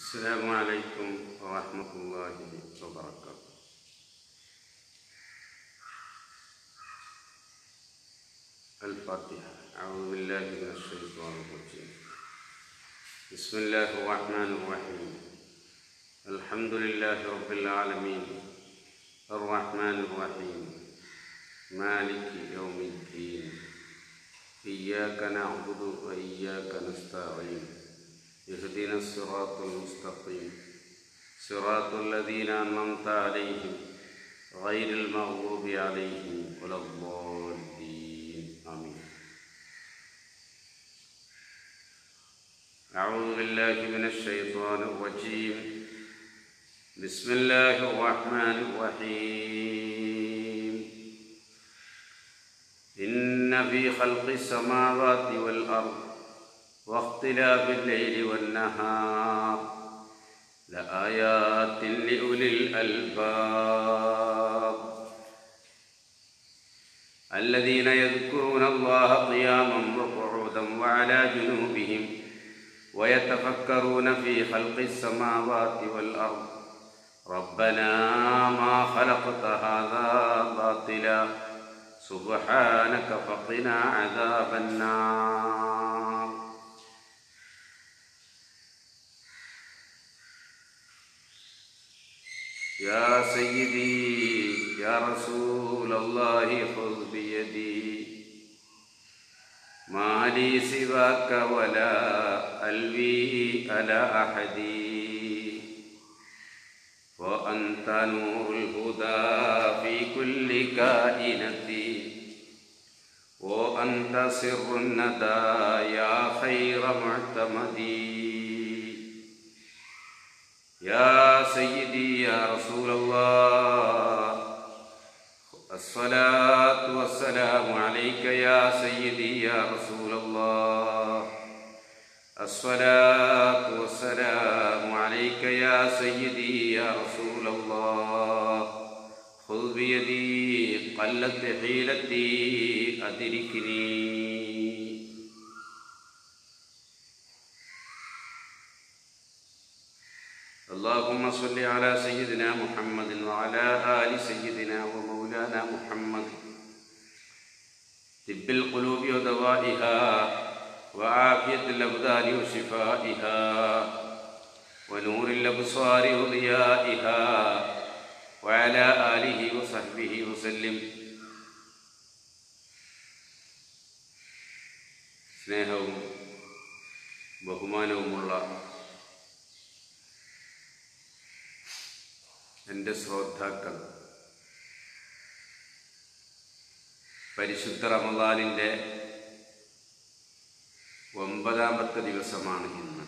السلام عليكم ورحمة الله وبركاته الفاتحة أعوذ بالله من الشيطان الرجيم بسم الله الرحمن الرحيم الحمد لله رب العالمين الرحمن الرحيم مالك يوم الدين إياك نعبد وإياك نستعين اهدنا الصراط المستقيم صراط الذين أنعمت عليهم غير المغضوب عليهم ولا الضالين آمين أعوذ بالله من الشيطان الرجيم بسم الله الرحمن الرحيم إن في خلق السماوات والأرض واختلاف الليل والنهار لآيات لأولي الألباب الذين يذكرون الله قياما وقعودا وعلى جنوبهم ويتفكرون في خلق السماوات والأرض ربنا ما خلقت هذا باطلا سبحانك فقنا عذاب النار يا سيدي يا رسول الله خذ بيدي ما لي سواك ولا ألوي على أحد وأنت نور الهدى في كل كائنة وأنت سر الندى يا خير معتمدي يا سيدي يا رسول الله الصلاة والسلام عليك يا سيدي يا رسول الله الصلاة والسلام عليك يا سيدي يا رسول الله خذ بيدي قلت حيلتي أدركني اللهم صل على سيدنا محمد وعلى آل سيدنا ومولانا محمد طب القلوب ودوائها وعافية الأبدان وشفائها ونور الأبصار وضيائها وعلى آله وصحبه وسلم സ്നേഹവും ബഹുമാനവുമുള്ള എൻ്റെ ശ്രോതാക്കൾ പരിശുദ്ധ റമദാനിൻ്റെ ഒമ്പതാമത്തെ ദിവസമാണ് ഇന്ന്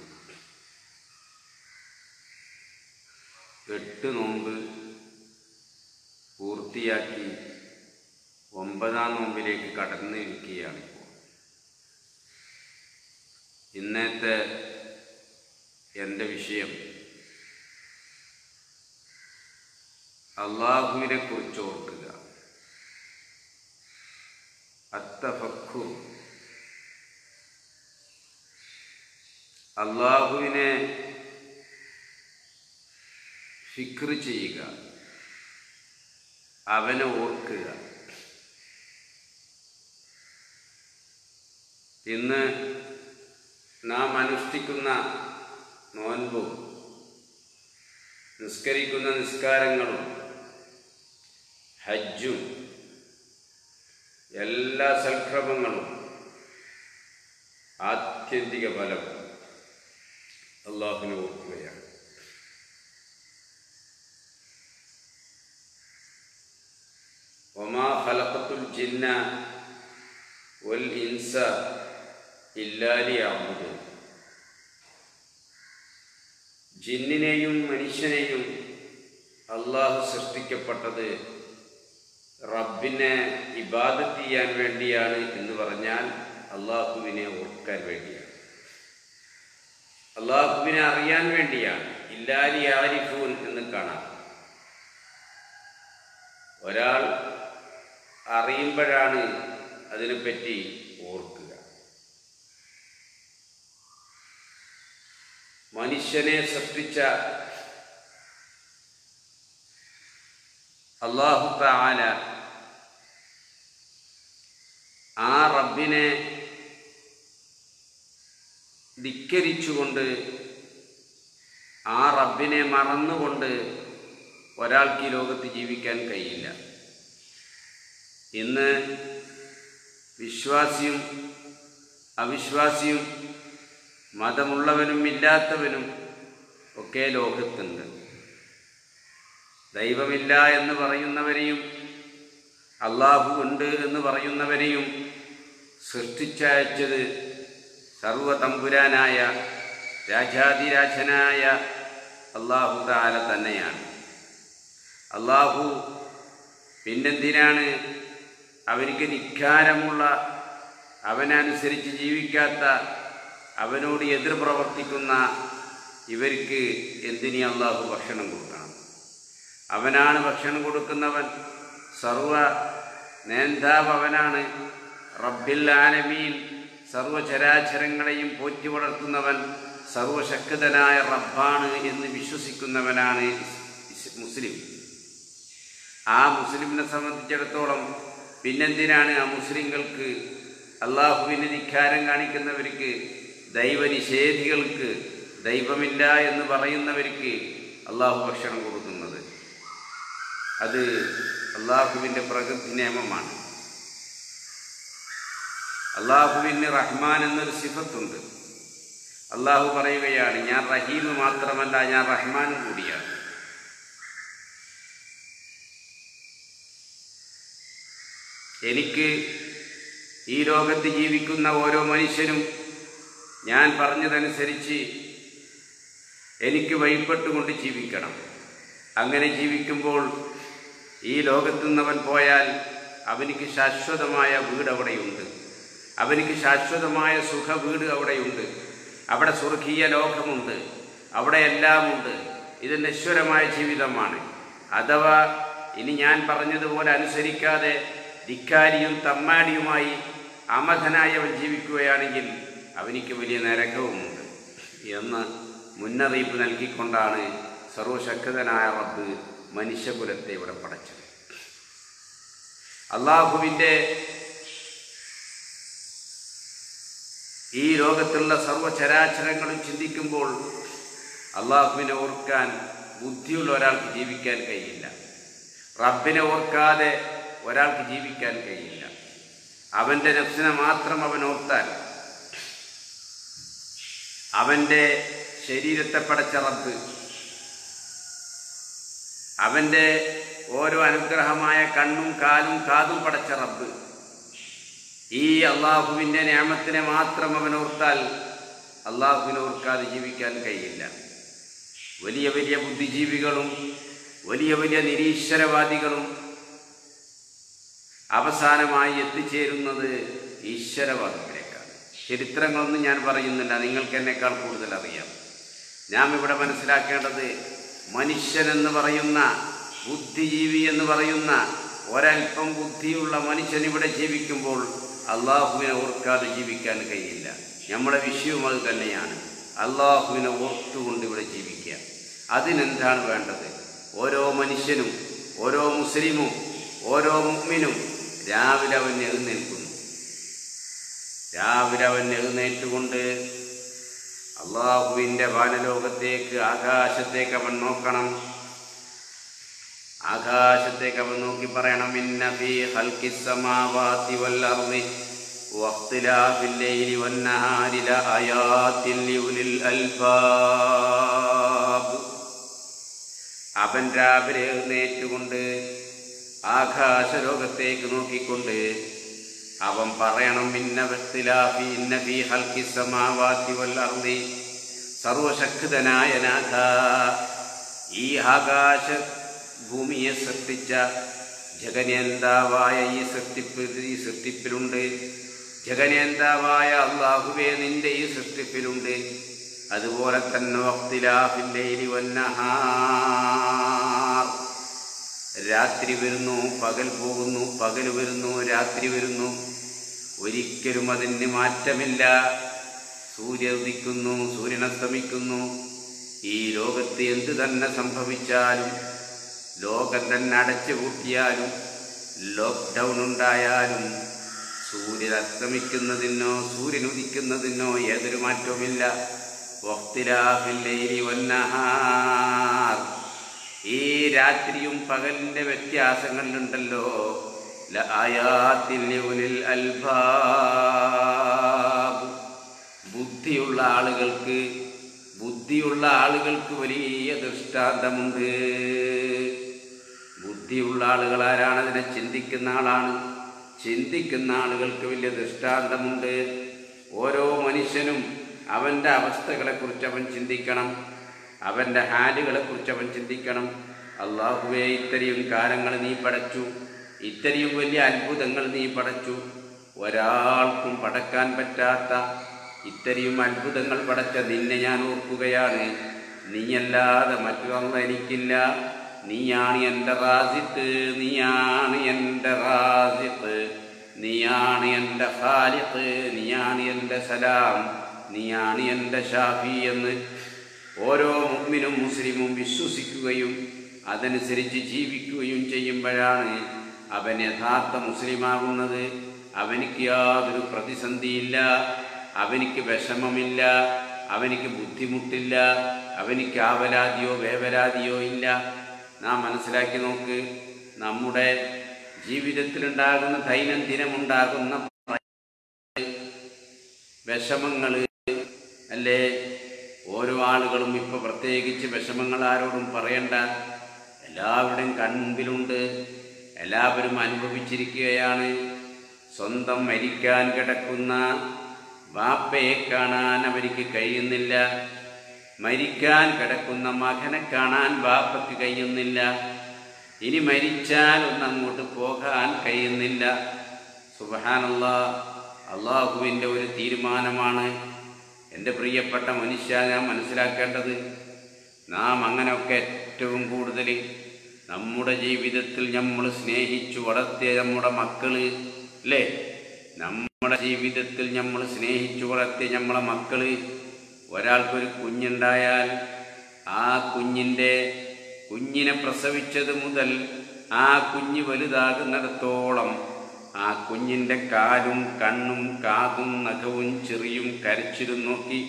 എട്ട് നോമ്പ് പൂർത്തിയാക്കി ഒമ്പതാം നോമ്പിലേക്ക് കടന്നിരിക്കുകയാണ് ഇപ്പോൾ ഇന്നത്തെ എൻ്റെ വിഷയം അള്ളാഹുവിനെ കുറിച്ച് ഓർക്കുക അത്തഫഖു അള്ളാഹുവിനെ ഫിക്ർ ചെയ്യുക അവനെ ഓർക്കുക ഇന്ന് നാം അനുഷ്ഠിക്കുന്ന നോൻപും നിസ്കരിക്കുന്ന നിസ്കാരങ്ങളും ഹജ്ജും എല്ലാ സൽക്രമങ്ങളും ആത്യന്തിക ഫലം അള്ളാഹുവിനെ ഓർക്കുകയാണ് ഒമാ ഫലക്കത്തുൽ ജിന്ന വൽ ഇൻസ ഇല്ലാലി ആമുദ് ജിന്നിനെയും മനുഷ്യനെയും അള്ളാഹു സൃഷ്ടിക്കപ്പെട്ടത് റബ്ബിനെ ഇബാദത്ത് ചെയ്യാൻ വേണ്ടിയാണ് എന്ന് പറഞ്ഞാൽ അള്ളാഹുവിനെ ഓർക്കാൻ വേണ്ടിയാണ് അള്ളാഹുവിനെ അറിയാൻ വേണ്ടിയാണ് ഇല്ലാലി ആരിഫൂൻ എന്ന് കാണാം ഒരാൾ അറിയുമ്പോഴാണ് അതിനെപ്പറ്റി ഓർക്കുക മനുഷ്യനെ സൃഷ്ടിച്ച അള്ളാഹു താല ആ റബ്ബിനെ ധിക്കരിച്ചുകൊണ്ട് ആ റബ്ബിനെ മറന്നുകൊണ്ട് ഒരാൾക്ക് ഈ ലോകത്ത് ജീവിക്കാൻ കഴിയില്ല ഇന്ന് വിശ്വാസിയും അവിശ്വാസിയും മതമുള്ളവനും ഇല്ലാത്തവനും ഒക്കെ ലോകത്തുണ്ട് ദൈവമില്ല എന്ന് പറയുന്നവരെയും അള്ളാഹു ഉണ്ട് എന്ന് പറയുന്നവരെയും സൃഷ്ടിച്ചയച്ചത് സർവതമ്പുരാനായ രാജാതിരാജനായ അള്ളാഹു താല തന്നെയാണ് അള്ളാഹു പിന്നെന്തിനാണ് അവനിക്ക് ധിക്കാരമുള്ള അവനനുസരിച്ച് ജീവിക്കാത്ത അവനോട് എതിർ പ്രവർത്തിക്കുന്ന ഇവർക്ക് എന്തിനീ അള്ളാഹു ഭക്ഷണം കൊടുക്കണം അവനാണ് ഭക്ഷണം കൊടുക്കുന്നവൻ സർവ നേന്താവ് അവനാണ് റബ്ബിൽ ആലമീൻ സർവചരാചരങ്ങളെയും പോറ്റി വളർത്തുന്നവൻ സർവശക്തനായ റബ്ബാണ് എന്ന് വിശ്വസിക്കുന്നവനാണ് ഇസ് മുസ്ലിം ആ മുസ്ലിമിനെ സംബന്ധിച്ചിടത്തോളം പിന്നെന്തിനാണ് ആ മുസ്ലിങ്ങൾക്ക് അള്ളാഹുവിന് ധിക്കാരം കാണിക്കുന്നവർക്ക് ദൈവനിഷേധികൾക്ക് ദൈവമില്ല എന്ന് പറയുന്നവർക്ക് അള്ളാഹു ഭക്ഷണം കൊടുക്കുന്നത് അത് അള്ളാഹുവിൻ്റെ പ്രകൃതി നിയമമാണ് അള്ളാഹുവിന് റഹ്മാൻ എന്നൊരു സിഫത്തുണ്ട് അള്ളാഹു പറയുകയാണ് ഞാൻ റഹീം മാത്രമല്ല ഞാൻ റഹ്മാനും കൂടിയാണ് എനിക്ക് ഈ ലോകത്ത് ജീവിക്കുന്ന ഓരോ മനുഷ്യനും ഞാൻ പറഞ്ഞതനുസരിച്ച് എനിക്ക് വഴിപ്പെട്ടുകൊണ്ട് ജീവിക്കണം അങ്ങനെ ജീവിക്കുമ്പോൾ ഈ ലോകത്തു നിന്നവൻ പോയാൽ അവനിക്ക് ശാശ്വതമായ വീട് അവിടെയുണ്ട് അവനിക്ക് ശാശ്വതമായ സുഖ വീട് അവിടെയുണ്ട് അവിടെ സ്വർഗീയ ലോകമുണ്ട് അവിടെ എല്ലാമുണ്ട് ഇത് നശ്വരമായ ജീവിതമാണ് അഥവാ ഇനി ഞാൻ പറഞ്ഞതുപോലെ അനുസരിക്കാതെ ധിക്കാരിയും തമ്മാടിയുമായി അമഥനായി അവൻ ജീവിക്കുകയാണെങ്കിൽ അവനിക്ക് വലിയ നരകവുമുണ്ട് എന്ന് മുന്നറിയിപ്പ് നൽകിക്കൊണ്ടാണ് സർവശക്തനായ റബ്ബ് മനുഷ്യകുലത്തെ ഇവിടെ പടച്ചത് അള്ളാഹുവിൻ്റെ ഈ ലോകത്തുള്ള സർവചരാചരങ്ങളും ചിന്തിക്കുമ്പോൾ അള്ളാഹുവിനെ ഓർക്കാൻ ബുദ്ധിയുള്ള ഒരാൾക്ക് ജീവിക്കാൻ കഴിയില്ല റബ്ബിനെ ഓർക്കാതെ ഒരാൾക്ക് ജീവിക്കാൻ കഴിയില്ല അവൻ്റെ നഫ്സിനെ മാത്രം അവൻ ഓർത്താൽ അവൻ്റെ ശരീരത്തെ പടച്ച റബ്ബ് അവൻ്റെ ഓരോ അനുഗ്രഹമായ കണ്ണും കാലും കാതും പടച്ച റബ്ബ് ഈ അള്ളാഹുവിൻ്റെ നിയമത്തിനെ മാത്രം അവൻ ഓർത്താൽ അള്ളാഹുവിനെ ഓർക്കാതെ ജീവിക്കാൻ കഴിയില്ല വലിയ വലിയ ബുദ്ധിജീവികളും വലിയ വലിയ നിരീശ്വരവാദികളും അവസാനമായി എത്തിച്ചേരുന്നത് ഈശ്വരവാദത്തിലേക്കാണ് ചരിത്രങ്ങളൊന്നും ഞാൻ പറയുന്നില്ല നിങ്ങൾക്ക് എന്നെക്കാൾ കൂടുതൽ അറിയാം നാം ഇവിടെ മനസ്സിലാക്കേണ്ടത് മനുഷ്യനെന്ന് പറയുന്ന ബുദ്ധിജീവി എന്ന് പറയുന്ന ഒരൽപ്പം ബുദ്ധിയുള്ള മനുഷ്യൻ ഇവിടെ ജീവിക്കുമ്പോൾ അള്ളാഹുവിനെ ഓർക്കാതെ ജീവിക്കാൻ കഴിയില്ല നമ്മുടെ വിഷയവും അത് തന്നെയാണ് അള്ളാഹുവിനെ ഓർത്തുകൊണ്ട് ഇവിടെ ജീവിക്കുക അതിനെന്താണ് വേണ്ടത് ഓരോ മനുഷ്യനും ഓരോ മുസ്ലിമും ഓരോ മുഗ്മിനും രാവിലെ അവൻ എഴുന്നേൽക്കുന്നു രാവിലെ അവൻ എഴുന്നേറ്റുകൊണ്ട് അള്ളാഹുവിൻ്റെ വാനലോകത്തേക്ക് ആകാശത്തേക്ക് അവൻ നോക്കണം ആകാശത്തേക്ക് അവൻ നോക്കി പറയണം ഇന്ന ഫീ ഖൽഖിസ് സമാവാതി വൽ അർളി വഖ്തിലാഫിൽ ലൈലി വൻ നഹാരി ലആയാത്തിൻ ലിഉലിൽ അൽബാബ് അവൻ രാവിലെ എഴുന്നേറ്റുകൊണ്ട് ആകാശലോകത്തേക്ക് നോക്കിക്കൊണ്ട് അവൻ പറയണം ഇന്ന വ്യക്തിലാഫി ഇന്ന ഫീ ഹൽക്കി സമാവാത്തി വല്ലർന്നി സർവശക്തനായ നാഥ ഈ ആകാശ ഭൂമിയെ സൃഷ്ടിച്ച ജഗനേന്താവായ ഈ സൃഷ്ടിപ്പ് ഈ സൃഷ്ടിപ്പിലുണ്ട് ജഗനേന്താവായ അള്ളാഹുവേ നിന്റെ ഈ സൃഷ്ടിപ്പിലുണ്ട് അതുപോലെ തന്നെ വക്തിലാഫിൻ്റെ വന്നഹാർ രാത്രി വരുന്നു പകൽ പോകുന്നു പകൽ വരുന്നു രാത്രി വരുന്നു ഒരിക്കലും അതിന് മാറ്റമില്ല സൂര്യ ഉദിക്കുന്നു സൂര്യൻ അസ്തമിക്കുന്നു ഈ ലോകത്ത് എന്ത് തന്നെ സംഭവിച്ചാലും ലോകം തന്നെ അടച്ചു പൂട്ടിയാലും ലോക്ക്ഡൗൺ ഉണ്ടായാലും സൂര്യൻ അസ്തമിക്കുന്നതിനോ സൂര്യൻ ഉദിക്കുന്നതിനോ ഏതൊരു മാറ്റവുമില്ല വഖ്തിലാഫിൽ ലൈലി വന്നഹാർ. ഈ രാത്രിയും പകലിന്റെ വ്യത്യാസങ്ങളിലുണ്ടല്ലോ ലആയാത്തിൻ ലിഉലിൽ അൽബാബ് ബുദ്ധിയുള്ള ആളുകൾക്ക് ബുദ്ധിയുള്ള ആളുകൾക്ക് വലിയ ദൃഷ്ടാന്തമുണ്ട് ബുദ്ധിയുള്ള ആളുകൾ ആരാണ് അതിനെ ചിന്തിക്കുന്ന ആളാണ് ചിന്തിക്കുന്ന ആളുകൾക്ക് വലിയ ദൃഷ്ടാന്തമുണ്ട് ഓരോ മനുഷ്യനും അവൻ്റെ അവസ്ഥകളെക്കുറിച്ച് അവൻ ചിന്തിക്കണം അവൻ്റെ ഹാലുകളെക്കുറിച്ച് അവൻ ചിന്തിക്കണം അള്ളാഹുവേ ഇത്രയും കാലങ്ങൾ നീ പടച്ചു ഇത്രയും വലിയ അത്ഭുതങ്ങൾ നീ പടച്ചു ഒരാൾക്കും പടക്കാൻ പറ്റാത്ത ഇത്രയും അത്ഭുതങ്ങൾ പടച്ച നിന്നെ ഞാൻ ഓർക്കുകയാണ് നീയല്ലാതെ മറ്റൊന്നും എനിക്കില്ല നീയാണ് എൻ്റെ റാസിത്ത് നീയാണ് എൻ്റെ റാസിത്ത് നീയാണ് എൻ്റെ ഖാലിഖ് നീയാണ് എൻ്റെ സലാം നീയാണ് എൻ്റെ ഷാഫി എന്ന് ഓരോ മുമ്മിനും മുസ്ലിമും വിശ്വസിക്കുകയും അതനുസരിച്ച് ജീവിക്കുകയും ചെയ്യുമ്പോഴാണ് അവൻ യഥാർത്ഥ മുസ്ലിമാകുന്നത് അവനിക്ക് യാതൊരു പ്രതിസന്ധിയില്ല അവനിക്ക് വിഷമമില്ല അവനിക്ക് ബുദ്ധിമുട്ടില്ല അവനിക്ക് ആവലാതിയോ വേവലാതിയോ ഇല്ല നാം മനസ്സിലാക്കി നോക്ക് നമ്മുടെ ജീവിതത്തിലുണ്ടാകുന്ന ദൈനംദിനമുണ്ടാകുന്ന വിഷമങ്ങൾ അല്ലേ ഓരോ ആളുകളും ഇപ്പൊ പ്രത്യേകിച്ച് വിഷമങ്ങൾ ആരോടും പറയണ്ട എല്ലാവരുടെയും കൺമുമ്പിലുണ്ട് എല്ലാവരും അനുഭവിച്ചിരിക്കുകയാണ് സ്വന്തം മരിക്കാൻ കിടക്കുന്ന വാപ്പയെ കാണാൻ അവർക്ക് കഴിയുന്നില്ല മരിക്കാൻ കിടക്കുന്ന മകനെ കാണാൻ വാപ്പയ്ക്ക് കഴിയുന്നില്ല ഇനി മരിച്ചാൽ ഒന്നങ്ങോട്ട് പോകാൻ കഴിയുന്നില്ല സുബഹാനല്ല അള്ളാഹുവിൻ്റെ ഒരു തീരുമാനമാണ് എൻ്റെ പ്രിയപ്പെട്ട മനുഷ്യ ഞാൻ മനസ്സിലാക്കേണ്ടത് നാം അങ്ങനെയൊക്കെ ഏറ്റവും കൂടുതൽ നമ്മുടെ ജീവിതത്തിൽ നമ്മൾ സ്നേഹിച്ചു വളർത്തിയ നമ്മുടെ മക്കള് അല്ലേ നമ്മുടെ ജീവിതത്തിൽ നമ്മൾ സ്നേഹിച്ചു വളർത്തിയ നമ്മളെ മക്കള് ഒരാൾക്കൊരു കുഞ്ഞുണ്ടായാൽ ആ കുഞ്ഞിൻ്റെ കുഞ്ഞിനെ പ്രസവിച്ചത് മുതൽ ആ കുഞ്ഞ് വലുതാകുന്നിടത്തോളം ആ കുഞ്ഞിൻ്റെ കാലും കണ്ണും കാതും നഖവും ചെറിയും കരച്ചിലും നോക്കി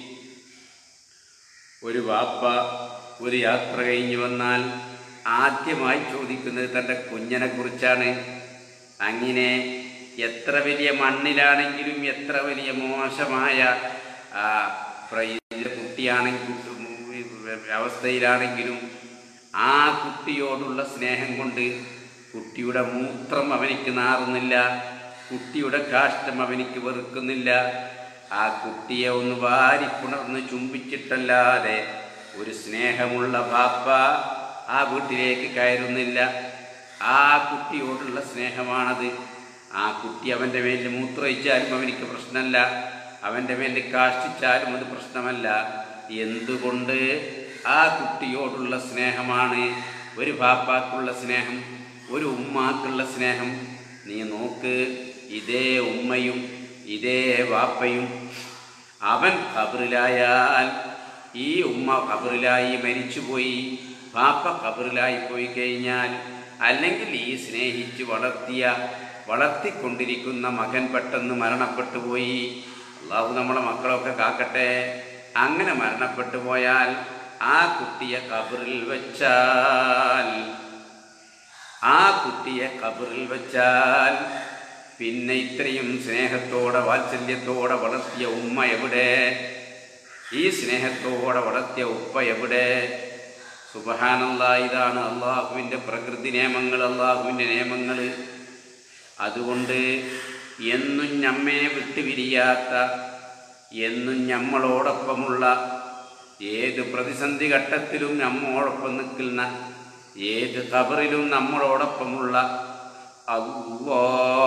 ഒരു വാപ്പ ഒരു യാത്ര കഴിഞ്ഞു വന്നാൽ ആദ്യമായി ചോദിക്കുന്നത് തൻ്റെ കുഞ്ഞിനെ കുറിച്ചാണ് അങ്ങനെ എത്ര വലിയ മണ്ണിലാണെങ്കിലും എത്ര വലിയ മോശമായ ആ, പ്രയ- കുട്ടിയാണെങ്കിൽ അവസ്ഥയിലാണെങ്കിലും ആ കുട്ടിയോടുള്ള സ്നേഹം കൊണ്ട് കുട്ടിയുടെ മൂത്രം അവനിക്ക് നാറുന്നില്ല കുട്ടിയുടെ കാഷ്ടം അവനിക്ക് വെറുക്കുന്നില്ല ആ കുട്ടിയെ ഒന്ന് വാരിപ്പുണർന്ന് ചുംബിച്ചിട്ടല്ലാതെ ഒരു സ്നേഹമുള്ള ബാപ്പ ആ വീട്ടിലേക്ക് കയറുന്നില്ല ആ കുട്ടിയോടുള്ള സ്നേഹമാണത് ആ കുട്ടി അവൻ്റെ മേലിൽ മൂത്രയിച്ചാലും അവനിക്ക് പ്രശ്നമല്ല അവൻ്റെ മേലിൽ കാഷ്ടിച്ചാലും അത് പ്രശ്നമല്ല എന്തുകൊണ്ട് ആ കുട്ടിയോടുള്ള സ്നേഹമാണ് ഒരു ബാപ്പാക്കുള്ള സ്നേഹം ഒരു ഉമ്മാക്കുള്ള സ്നേഹം നീ നോക്ക് ഇതേ ഉമ്മയും ഇതേ വാപ്പയും അവൻ ഖബറിലായാൽ ഈ ഉമ്മ ഖബറിലായി മരിച്ചുപോയി പാപ്പ ഖബറിലായി പോയി കഴിഞ്ഞാൽ അല്ലെങ്കിൽ ഈ സ്നേഹിച്ച് വളർത്തിയ വളർത്തിക്കൊണ്ടിരിക്കുന്ന മകൻ പെട്ടെന്ന് മരണപ്പെട്ടു പോയി അള്ളാഹു നമ്മളെ മക്കളൊക്കെ കാക്കട്ടെ അങ്ങനെ മരണപ്പെട്ടു പോയാൽ ആ കുട്ടിയെ ഖബറിൽ വെച്ചാൽ ആ കുട്ടിയെ ഖബറിൽ വെച്ചാൽ പിന്നെ ഇത്രയും സ്നേഹത്തോടെ വാത്സല്യത്തോടെ വളർത്തിയ ഉമ്മ എവിടെ ഈ സ്നേഹത്തോടെ വളർത്തിയ ഉപ്പ എവിടെ സുബഹാനല്ല ഇതാണ് അള്ളാഹുവിൻ്റെ പ്രകൃതി നിയമങ്ങൾ അള്ളാഹുവിൻ്റെ നിയമങ്ങൾ അതുകൊണ്ട് എന്നും ഞമ്മെ വിട്ടുപിരിയാത്ത എന്നും ഞമ്മളോടൊപ്പമുള്ള ഏത് പ്രതിസന്ധി ഘട്ടത്തിലും നമ്മോടൊപ്പം നിൽക്കുന്ന ഏത് കബറിലും നമ്മളോടൊപ്പമുള്ള അല്ലാ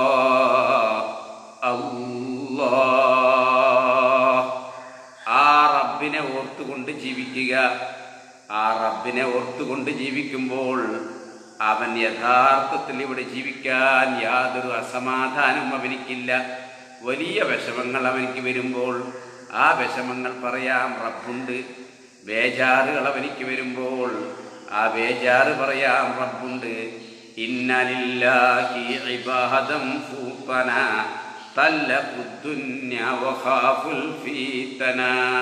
അല്ലാ ആ റബ്ബിനെ ഓർത്തുകൊണ്ട് ജീവിക്കുക ആ റബ്ബിനെ ഓർത്തുകൊണ്ട് ജീവിക്കുമ്പോൾ അവൻ യഥാർത്ഥത്തിൽ ഇവിടെ ജീവിക്കാൻ യാതൊരു അസമാധാനം അവനിക്കില്ല വലിയ വിഷമങ്ങൾ അവനിക്ക് വരുമ്പോൾ ആ വിഷമങ്ങൾ പറയാം റബ്ബുണ്ട് ബേജാറുകൾ അവനിക്ക് വരുമ്പോൾ ആ ബേജാറ് പറയാം റബ്ബുണ്ട് ഇന്നലില്ലാഹി ഇബാദം ഫൂത്തന തല്ലഖു ദുന്യ വഖാഫുൽ ഫീതന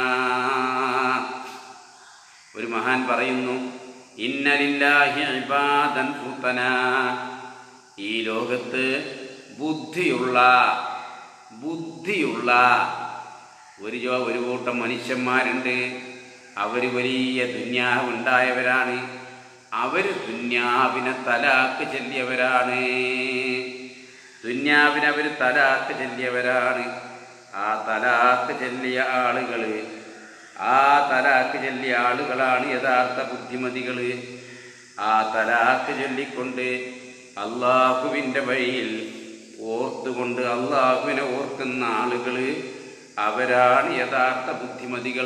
ഒരു മഹാൻ പറയുന്നു ഇന്നലില്ലാഹി ഇബാദൻ ഫൂത്തന ഈ ലോകത്ത് ബുദ്ധിയുള്ള ബുദ്ധിയുള്ള ഒരു ജോ ഒരു കൂട്ടം മനുഷ്യന്മാരുണ്ട് അവർ വലിയ ദുന്യാവ് ഉണ്ടായവരാണ് അവർ ദുന്യാവിനെ തലാക്ക് ചെല്ലിയവരാണ് ദുന്യാവിനെ അവർ തലാക്ക് ചെല്ലിയവരാണ് ആ തലാക്ക് ചെല്ലിയ ആളുകൾ ആ തലാക്ക് ചെല്ലിയ ആളുകളാണ് യഥാർത്ഥ ബുദ്ധിമതികൾ ആ തലാക്ക് ചൊല്ലിക്കൊണ്ട് അള്ളാഹുവിൻ്റെ വഴിയിൽ ഓർത്തുകൊണ്ട് അള്ളാഹുവിനെ ഓർക്കുന്ന ആളുകൾ അവരാണ് യഥാർത്ഥ ബുദ്ധിമതികൾ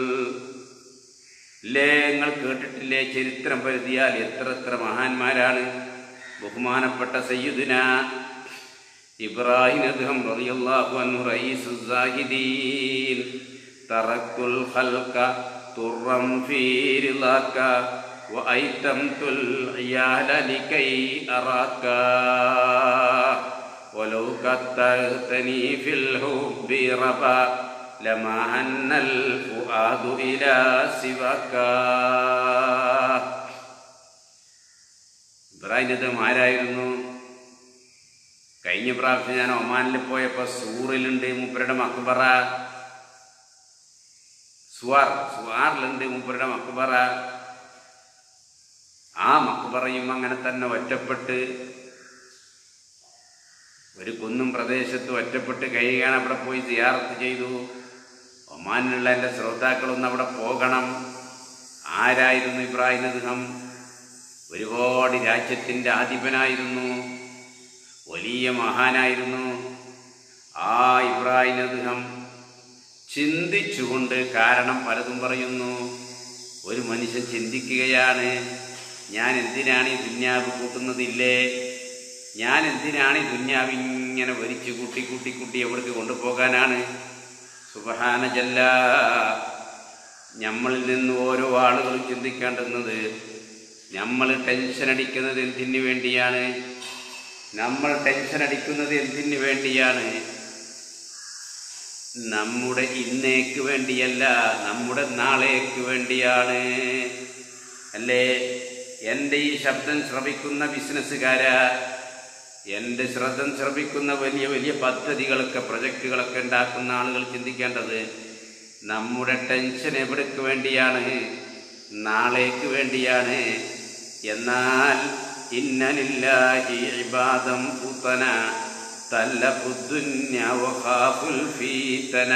ഇല്ലേ നിങ്ങൾ കേട്ടിട്ടില്ലേ ചരിത്രം പരുതിയാൽ എത്ര എത്ര മഹാന്മാരാണ് ബഹുമാനപ്പെട്ട സയ്യിദുന ഇബ്രാഹിം അദ്ദേഹം റളിയല്ലാഹു അൻഹു റഈസു സാഹിദീൻ തറക്കുൽ ഖൽക തുറം ഫീ റിളാക വഅയ്തംതുൽ ഇയാല ലകൈ അറാക ولو كترتني في الحب ربا لما هن الفؤاد إلى سواك ഇബ്രാഹിം ആരായിരുന്നു കഴിഞ്ഞ പ്രാവശ്യം ഞാൻ ഒമാനിൽ പോയപ്പോൾ സൂറിലുണ്ട് മൂപ്പരുടെ മക്ബറ സുവാർ സുവാറിലുണ്ട് മൂപ്പരുടെ മക്ബറ ആ മക്ബറയും അങ്ങനെ തന്നെ ഒറ്റപ്പെട്ട് ഒരു കുന്നും പ്രദേശത്ത് ഒറ്റപ്പെട്ട് കഴിയുകയാണ് അവിടെ പോയി സിയാറത്ത് ചെയ്തു ഒമാനിലുള്ള എൻ്റെ ശ്രോതാക്കളൊന്ന് അവിടെ പോകണം ആരായിരുന്നു ഇബ്രാഹിം അദ്ദേഹം ഒരുപാട് രാജ്യത്തിൻ്റെ അധിപനായിരുന്നു വലിയ മഹാനായിരുന്നു ആ ഇബ്രാഹിം അദ്ദേഹം ചിന്തിച്ചുകൊണ്ട് കാരണം പലതും പറയുന്നു ഒരു മനുഷ്യൻ ചിന്തിക്കുകയാണ് ഞാൻ എന്തിനാണ് ഈ ദുന്യാവ് കൂട്ടുന്നതില്ലേ ഞാൻ എന്തിനാണ് ഈ ദുന്യാവ് ഇങ്ങനെ വരിച്ചു കൂട്ടി കൂട്ടി കൂട്ടി എവിടേക്ക് കൊണ്ടുപോകാനാണ് സുബഹാന ജല്ല നമ്മളിൽ നിന്ന് ഓരോ ആളുകളും ചിന്തിക്കേണ്ടുന്നത് നമ്മൾ ടെൻഷൻ അടിക്കുന്നത് എന്തിനു വേണ്ടിയാണ് നമ്മൾ ടെൻഷൻ അടിക്കുന്നത് എന്തിനു വേണ്ടിയാണ് നമ്മുടെ ഇന്നേക്ക് വേണ്ടിയല്ല നമ്മുടെ നാളേക്ക് വേണ്ടിയാണ് അല്ലേ എൻ്റെ ഈ ശബ്ദം ശ്രവിക്കുന്ന ബിസിനസ്സുകാരാ എൻ്റെ ശ്രദ്ധം ശ്രവിക്കുന്ന വലിയ വലിയ പദ്ധതികളൊക്കെ പ്രൊജക്റ്റുകളൊക്കെ ഉണ്ടാക്കുന്ന ആളുകൾ ചിന്തിക്കേണ്ടത് നമ്മുടെ ടെൻഷൻ എവിടേക്ക് വേണ്ടിയാണ് നാളേക്ക് വേണ്ടിയാണ് എന്നാൽ ഇന്നലില്ലാഹി ഇബാദം പുത്തന തല്ലഫുദ്ദുന്യ വഖാഫുൽ ഫീതന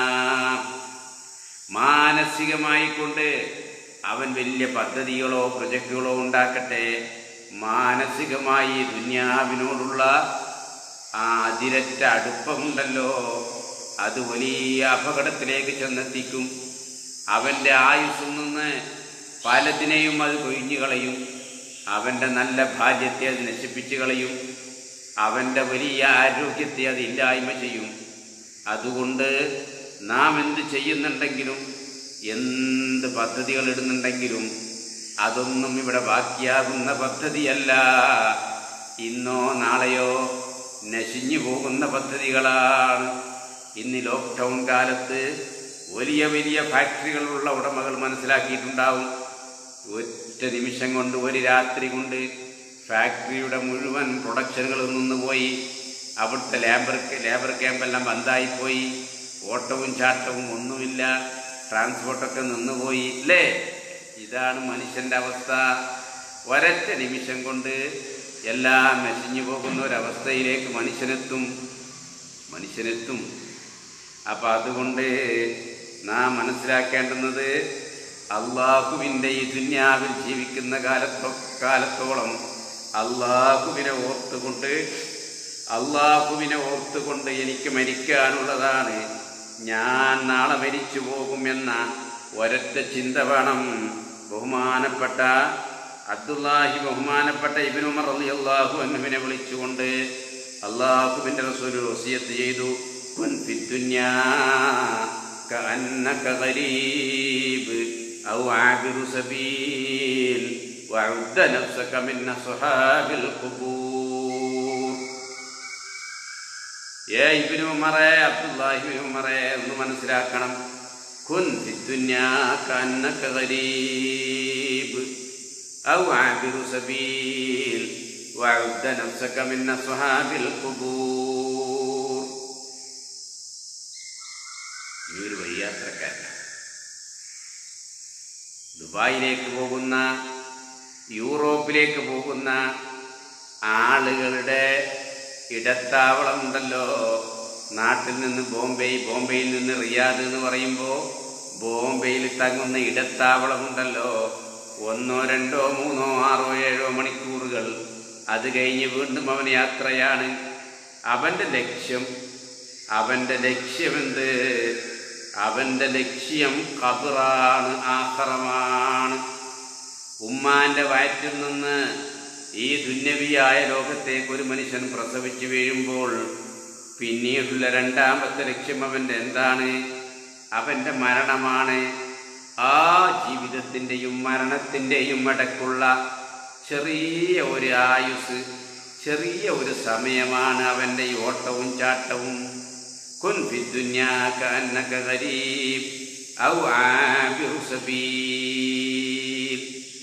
മാനസികമായി കൊണ്ട് അവൻ വലിയ പദ്ധതികളോ പ്രൊജക്റ്റുകളോ ഉണ്ടാക്കട്ടെ മാനസികമായി ദുന്യാവിനോടുള്ള ആ അതിരറ്റ അടുപ്പമുണ്ടല്ലോ അത് വലിയ അപകടത്തിലേക്ക് ചെന്നെത്തിക്കും അവൻ്റെ ആയുസ്സിൽ നിന്ന് പലതിനെയും അത് കൊഴിഞ്ഞു കളയും അവൻ്റെ നല്ല ഭാഗ്യത്തെ അത് നശിപ്പിച്ചു കളയും അവൻ്റെ വലിയ ആരോഗ്യത്തെ അത് ഇല്ലായ്മ ചെയ്യും അതുകൊണ്ട് നാം എന്ത് ചെയ്യുന്നുണ്ടെങ്കിലും എന്ത് പദ്ധതികൾ ഇടുന്നുണ്ടെങ്കിലും അതൊന്നും ഇവിടെ ബാക്കിയാകുന്ന പദ്ധതിയല്ല ഇന്നോ നാളെയോ നശിഞ്ഞു പോകുന്ന പദ്ധതികളാണ് ഇന്ന് ലോക്ക്ഡൗൺ കാലത്ത് വലിയ വലിയ ഫാക്ടറികളുള്ള ഉടമകൾ മനസ്സിലാക്കിയിട്ടുണ്ടാവും ഒറ്റ നിമിഷം കൊണ്ട് ഒരു രാത്രി കൊണ്ട് ഫാക്ടറിയുടെ മുഴുവൻ പ്രൊഡക്ഷനുകളും നിന്നുപോയി അവിടുത്തെ ലേബർ ലേബർ ക്യാമ്പെല്ലാം ബന്ധായിപ്പോയി ഓട്ടവും ചാട്ടവും ഒന്നുമില്ല ട്രാൻസ്പോർട്ടൊക്കെ നിന്നുപോയി അല്ലേ ഇതാണ് മനുഷ്യൻ്റെ അവസ്ഥ ഒരൊറ്റ നിമിഷം കൊണ്ട് എല്ലാം നശിഞ്ഞു പോകുന്ന ഒരവസ്ഥയിലേക്ക് മനുഷ്യനെത്തും മനുഷ്യനെത്തും അപ്പം അതുകൊണ്ട് നാം മനസ്സിലാക്കേണ്ടുന്നത് അള്ളാഹുവിൻ്റെ ഈ ദുന്യാവിൽ ജീവിക്കുന്ന കാലത്തോ കാലത്തോളം അള്ളാഹുവിനെ ഓർത്തുകൊണ്ട് അള്ളാഹുവിനെ ഓർത്തുകൊണ്ട് എനിക്ക് മരിക്കാനുള്ളതാണ് ഞാൻ നാളെ മരിച്ചു പോകുമെന്ന ഒരൊറ്റ ചിന്ത വേണം ബഹുമാനപ്പെട്ട അബ്ദുല്ലാഹി ബഹുമാനപ്പെട്ട ഇബിനുമർ അലി അള്ളാഹു എന്നിവനെ വിളിച്ചുകൊണ്ട് അള്ളാഹുവിൻ്റെ റസൂൽ വസിയത്ത് ചെയ്തു കുൻ ഫിദ്ദുന്യാ كأنك غريب أو عابر سبيل وعد نفسك من أصحاب القبور ഏ ഇബിനു ഉമറേ അബ്ദുല്ലാഹിബിനു ഉമറേ ഒന്ന് മനസ്സിലാക്കണം കുൻ ഫിദ്ദുന്യാ കന്നക ഗരീബ് ഔ ആബിറു സബീൽ വഅദ്ദ നഫ്സക മിൻ അസ്ഹാബിൽ ഖുബൂർ ഈ ഒരു വഴിയാത്രക്കാരനാണ് ദുബായിലേക്ക് പോകുന്ന യൂറോപ്പിലേക്ക് പോകുന്ന ആളുകളുടെ ഇടത്താവളം ഉണ്ടല്ലോ നാട്ടിൽ നിന്ന് ബോംബെ ബോംബെയിൽ നിന്ന് റിയാദ് എന്ന് പറയുമ്പോൾ ബോംബെയിൽ തങ്ങുന്ന ഇടത്താവളം ഉണ്ടല്ലോ ഒന്നോ രണ്ടോ മൂന്നോ ആറോ ഏഴോ മണിക്കൂറുകൾ അത് കഴിഞ്ഞ് വീണ്ടും അവൻ യാത്രയാണ് അവൻ്റെ ലക്ഷ്യം അവൻ്റെ ലക്ഷ്യമെന്ത് അവൻ്റെ ലക്ഷ്യം കബറാണ് ആഹ്റമാണ് ഉമ്മാന്റെ വയറ്റിൽ നിന്ന് ഈ ദുന്യവിയായ ലോകത്തേക്ക് ഒരു മനുഷ്യൻ പ്രസവിച്ചു വീഴുമ്പോൾ പിന്നീടുള്ള രണ്ടാമത്തെ ലക്ഷ്യം അവൻ്റെ എന്താണ് അവൻ്റെ മരണമാണ് ആ ജീവിതത്തിൻ്റെയും മരണത്തിൻ്റെയും ഇടയ്ക്കുള്ള ചെറിയ ഒരു ആയുസ് ചെറിയ ഒരു സമയമാണ് അവൻ്റെ ഈ ഓട്ടവും ചാട്ടവും കുൻ ഫിദ്ദുന്യാ കഅന്നക ഗരീബ് ഔ ആബിറു സബീൽ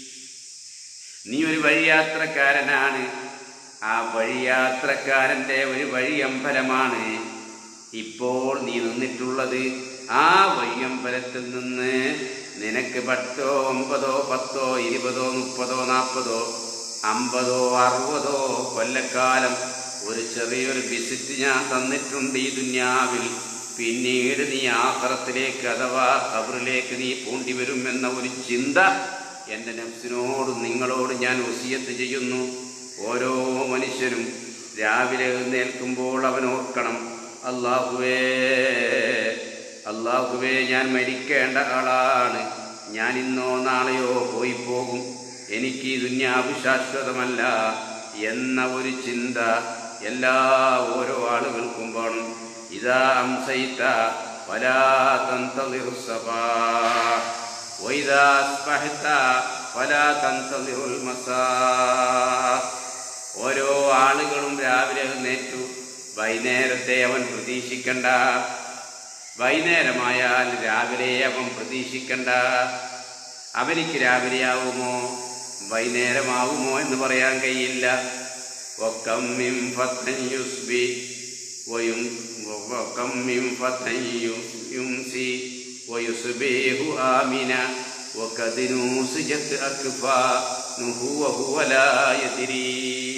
നീ ഒരു വഴിയാത്രക്കാരനാണ് ആ വഴിയാത്രക്കാരൻ്റെ ഒരു വഴിയമ്പലമാണ് ഇപ്പോൾ നീ നിന്നിട്ടുള്ളത് ആ വഴിയമ്പലത്തിൽ നിന്ന് നിനക്ക് പത്തോ ഒമ്പതോ പത്തോ ഇരുപതോ മുപ്പതോ നാൽപ്പതോ അമ്പതോ അറുപതോ കൊല്ലക്കാലം ഒരു ചെറിയൊരു വിസിറ്റ് ഞാൻ തന്നിട്ടുണ്ട് ഈ ദുന്യാവിൽ പിന്നീട് നീ ആഹ്റത്തിലേക്ക് അഥവാ കബറിലേക്ക് നീ പൂണ്ടി വരുമെന്ന ഒരു ചിന്ത എൻ്റെ നഫ്സിനോടും നിങ്ങളോട് ഞാൻ വസിയത്ത് ചെയ്യുന്നു ഓരോ മനുഷ്യനും രാവിലെ എഴുന്നേൽക്കുമ്പോൾ അവൻ ഓർക്കണം അള്ളാഹുവേ അള്ളാഹുവേ ഞാൻ മരിക്കേണ്ട ആളാണ് ഞാൻ ഇന്നോ നാളെയോ പോയി പോകും എനിക്ക് ഈ ദുന്യാവ് ശാശ്വതമല്ല എന്ന ഒരു ചിന്ത എല്ലാ ഓരോ ആളുകൾക്കും വേണം ഇതാ അംസൈത്ത വലാ തന്തളിർ സഭാ وإذا أصبحت فلا تنتظر المساء ഓരോ ആളുകളും രാവിലെ എഴുന്നേറ്റു വൈകുന്നേരത്തെ അവൻ പ്രതീക്ഷിക്കണ്ട വൈകുന്നേരമായാൽ രാവിലെ അവൻ പ്രതീക്ഷിക്കണ്ട അവനിക്ക് രാവിലെയാവുമോ വൈകുന്നേരമാവുമോ എന്ന് പറയാൻ കഴിയില്ല وكم من فتى يصبح ويم وكم من فتى يمسي ويصبح آمنا وقد نوسجت أكفانه وهو لا يدري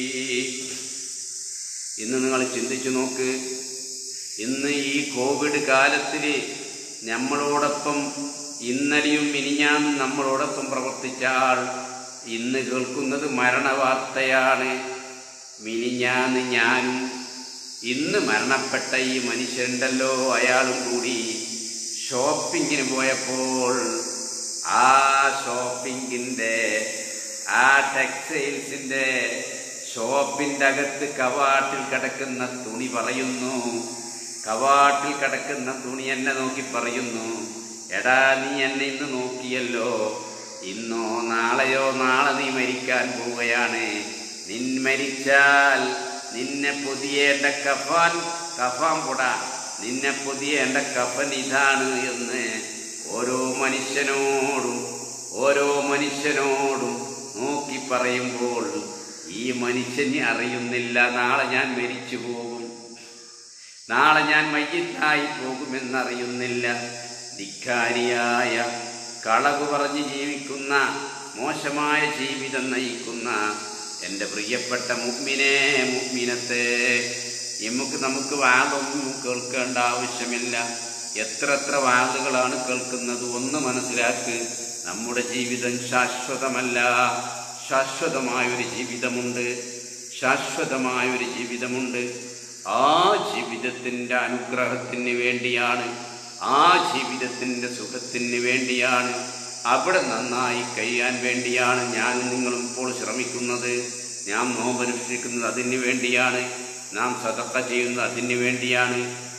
ഇന്ന് നിങ്ങൾ ചിന്തിച്ചു നോക്ക് ഇന്ന് ഈ കോവിഡ് കാലത്തിൽ നമ്മളോടൊപ്പം ഇന്നലെയും മിനിഞ്ഞാന്നും നമ്മളോടൊപ്പം പ്രവർത്തിച്ച ആൾ ഇന്ന് കേൾക്കുന്നത് മരണവാർത്തയാണ് മിനിഞ്ഞാന്ന് ഞാനും ഇന്ന് മരണപ്പെട്ട ഈ മനുഷ്യരുണ്ടല്ലോ അയാളും കൂടി ഷോപ്പിങ്ങിന് പോയപ്പോൾ ആ ഷോപ്പിങ്ങിൻ്റെ ആ ടെക്സ്റ്റൈൽസിൻ്റെ ഷോപ്പിൻ്റെ അകത്ത് കവാട്ടിൽ കിടക്കുന്ന തുണി പറയുന്നു കവാട്ടിൽ കിടക്കുന്ന തുണി എന്നെ നോക്കി പറയുന്നു എടാ നീ എന്നെ ഇന്ന് നോക്കിയല്ലോ ഇന്നോ നാളെയോ നാളെ നീ മരിക്കാൻ പോവുകയാണ് നിൻ മരിച്ചാൽ നിന്നെ പൊതിയേണ്ട കഫാൻ കഫാൻ പൊടാ നിന്നെ പൊതിയേണ്ട കഫൻ ഇതാണ് എന്ന് ഓരോ മനുഷ്യനോടും ഓരോ മനുഷ്യനോടും നോക്കി പറയുമ്പോൾ ഈ മനുഷ്യന് അറിയുന്നില്ല നാളെ ഞാൻ മരിച്ചു പോകും നാളെ ഞാൻ മയ്യത്തായി പോകുമെന്നറിയുന്നില്ല ധിക്കാരിയായ കളവ് പറഞ്ഞ് ജീവിക്കുന്ന മോശമായ ജീവിതം നയിക്കുന്ന എൻ്റെ പ്രിയപ്പെട്ട മുഗ്മിനെ മുഗ്മിനത്തെ നമുക്ക് നമുക്ക് വാദമൊന്നും കേൾക്കേണ്ട ആവശ്യമില്ല എത്ര എത്ര വാദങ്ങളാണ് കേൾക്കുന്നത് ഒന്ന് മനസ്സിലാക്ക് നമ്മുടെ ജീവിതം ശാശ്വതമല്ല ശാശ്വതമായൊരു ജീവിതമുണ്ട് ശാശ്വതമായൊരു ജീവിതമുണ്ട് ആ ജീവിതത്തിൻ്റെ അനുഗ്രഹത്തിന് വേണ്ടിയാണ് ആ ജീവിതത്തിൻ്റെ സുഖത്തിന് വേണ്ടിയാണ് അവിടെ നന്നായി കഴിയാൻ വേണ്ടിയാണ് ഞാനും നിങ്ങളും ഇപ്പോൾ ശ്രമിക്കുന്നത് ഞാൻ നോമ്പനുഷ്ഠിക്കുന്നത് അതിന് വേണ്ടിയാണ് നാം സതക്ക ചെയ്യുന്നത് അതിന് വേണ്ടിയാണ്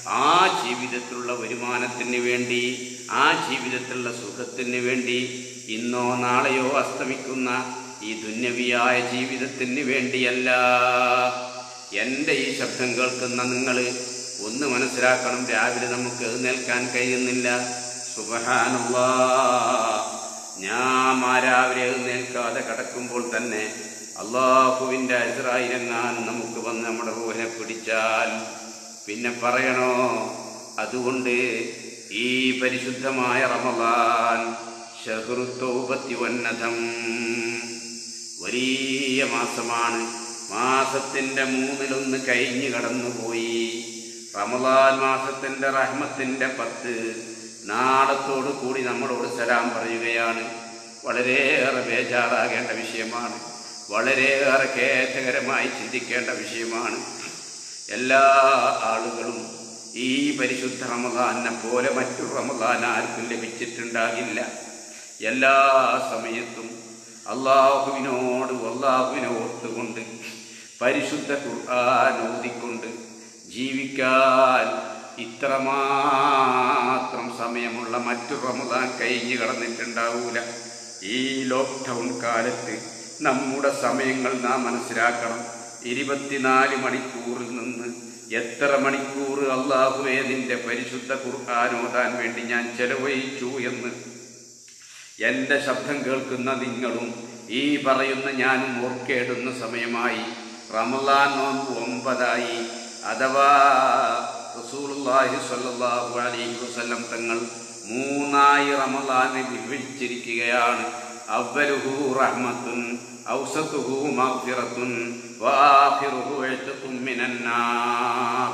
ആ ജീവിതത്തിലുള്ള വരുമാനത്തിന് വേണ്ടി ആ ജീവിതത്തിലുള്ള സുഖത്തിന് വേണ്ടി ഇന്നോ നാളെയോ അസ്തമിക്കുന്ന ഈ ദുന്യവിയായ ജീവിതത്തിന് വേണ്ടിയല്ല എൻ്റെ ഈ ശബ്ദം കേൾക്കുന്ന നിങ്ങൾ ഒന്ന് മനസ്സിലാക്കണം രാവിലെ നമുക്ക് എഴുന്നേൽക്കാൻ കഴിയുന്നില്ല സുബഹാനല്ലാ ഞാൻ ആ രാവിലെ എഴുന്നേൽക്കാതെ കിടക്കുമ്പോൾ തന്നെ അള്ളാഹുവിൻ്റെ അസറായിരങ്ങാൻ നമുക്ക് വന്ന് നമ്മുടെ റൂഹിനെ പിടിച്ചാൽ പിന്നെ പറയണോ അതുകൊണ്ട് ഈ പരിശുദ്ധമായ റമദാൻ ഷഹൃത്തോപത്തി വന്നതം വലിയ മാസമാണ് മാസത്തിൻ്റെ മൂന്നിലൊന്ന് കഴിഞ്ഞു കടന്നുപോയി റമദാൻ മാസത്തിൻ്റെ റഹ്മത്തിൻ്റെ പത്ത് നാളത്തോടു കൂടി നമ്മളോട് സലാം പറയുകയാണ് വളരെയേറെ ബേജാറാകേണ്ട വിഷയമാണ് വളരെയേറെ ഖേദകരമായി ചിന്തിക്കേണ്ട വിഷയമാണ് എല്ലാ ആളുകളും ഈ പരിശുദ്ധ റമദാനെ പോലെ മറ്റൊരു റമദാൻ ആർക്കും ലഭിച്ചിട്ടുണ്ടാകില്ല എല്ലാ സമയത്തും അള്ളാഹുവിനോട് അള്ളാഹുവിനെ ഓർത്തുകൊണ്ട് പരിശുദ്ധ ഖുർആൻ ഓതിക്കൊണ്ട് ജീവിക്കാൻ ഇത്രമാത്രം സമയമുള്ള മറ്റു റമദാൻ കഴിഞ്ഞു കടന്നിട്ടുണ്ടാവൂല ഈ ലോക്ക്ഡൗൺ കാലത്ത് നമ്മുടെ സമയങ്ങൾ നാം മനസ്സിലാക്കണം ഇരുപത്തിനാല് മണിക്കൂറിൽ നിന്ന് എത്ര മണിക്കൂർ അള്ളാഹുവേ നിന്റെ പരിശുദ്ധ ഖുർആൻ ഓതാൻ വേണ്ടി ഞാൻ ചെലവഴിച്ചു എന്ന് എൻ്റെ ശബ്ദം കേൾക്കുന്ന നിങ്ങളും ഈ പറയുന്ന ഞാനും ഓർക്കേടുന്ന സമയമായി റമലാൻ നോമ്പ് ഒമ്പതായി അഥവാ റസൂലുള്ളാഹി സ്വല്ലല്ലാഹു അലൈഹി വസല്ലം തങ്ങൾ മൂന്നായി റമലാനെ വിഭജിച്ചിരിക്കുകയാണ് അവലുഹു റഹ്മത്തുൻ ഔസത്തുഹു മഗ്ഫിറത്തുൻ വആഖിറുഹു ഇത്ഖും മിനന്നാർ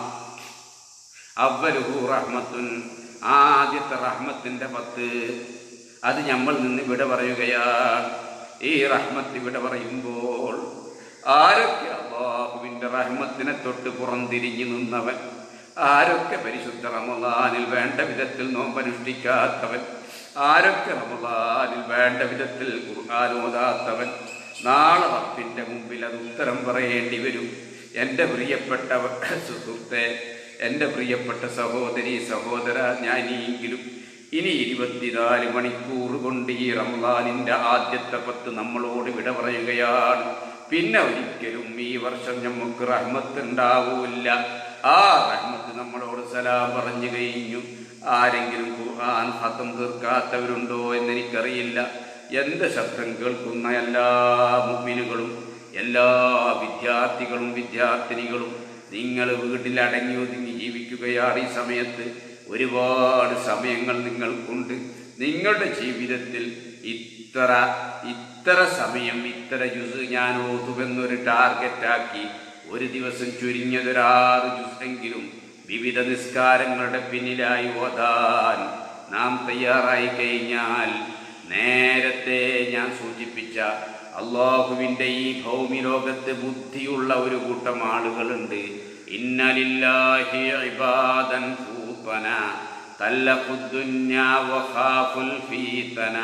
അവലുഹു റഹ്മത്തുൻ ആദ്യത്തെ റഹ്മത്തിന്റെ പത്ത് അത് നമ്മൾ നിന്ന് വിട പറയുകയാണ് ഈ റഹ്മത്ത് വിട പറയുമ്പോൾ ആരൊക്കെ അള്ളാഹുവിൻ്റെ റഹ്മത്തിനെ തൊട്ട് പുറംതിരിഞ്ഞു നിന്നവൻ ആരൊക്കെ പരിശുദ്ധ റമദാനിൽ വേണ്ട വിധത്തിൽ നോമ്പനുഷ്ഠിക്കാത്തവൻ ആരൊക്കെ റമദാനിൽ വേണ്ട വിധത്തിൽ ഖുർആാനോദാത്തവൻ നാളെ റബ്ബിൻ്റെ മുമ്പിൽ അത് ഉത്തരം പറയേണ്ടി വരും എൻ്റെ പ്രിയപ്പെട്ട സുഹൃത്തെ എൻ്റെ പ്രിയപ്പെട്ട സഹോദരി സഹോദര ഞാനിയെങ്കിലും ഇനി ഇരുപത്തിനാല് മണിക്കൂർ കൊണ്ട് ഈ റംസാനിന്റെ ആദ്യത്തെ പത്ത് നമ്മളോട് വിട പറയുകയാണ് പിന്നെ ഒരിക്കലും ഈ വർഷം നമുക്ക് റഹ്മത്ത് ഉണ്ടാവൂല്ല ആ റഹ്മത്ത് നമ്മളോട് സലാം പറഞ്ഞു കഴിഞ്ഞു ആരെങ്കിലും ഖുർആൻ ഹത്തം തീർക്കാത്തവരുണ്ടോ എന്നെനിക്കറിയില്ല എൻ്റെ ശബ്ദം കേൾക്കുന്ന എല്ലാ മുമ്മിനുകളും എല്ലാ വിദ്യാർത്ഥികളും വിദ്യാർത്ഥിനികളും നിങ്ങൾ വീട്ടിൽ അടങ്ങി ഒതുങ്ങി ജീവിക്കുകയാണ് ഈ സമയത്ത് ഒരുപാട് സമയങ്ങൾ നിങ്ങൾക്കുണ്ട് നിങ്ങളുടെ ജീവിതത്തിൽ ഇത്ര ഇത്ര സമയം ഇത്ര ജുസ് ഞാൻ ഓതുമെന്നൊരു ടാർഗറ്റാക്കി ഒരു ദിവസം ചുരുങ്ങിയതൊരാറ് ജുസെങ്കിലും വിവിധ നിസ്കാരങ്ങളുടെ പിന്നിലായി ഓതാൻ നാം തയ്യാറായി കഴിഞ്ഞാൽ നേരത്തെ ഞാൻ സൂചിപ്പിച്ച അള്ളാഹുവിൻ്റെ ഈ ഭൗമിലോകത്ത് ബുദ്ധിയുള്ള ഒരു കൂട്ടം ആളുകളുണ്ട് ഇന്നലില്ലാഹി ഇബാദൻ ഫൂത്തന തല്ലഖുദ്ദുന്യ വഖാഫുൽ ഫീതന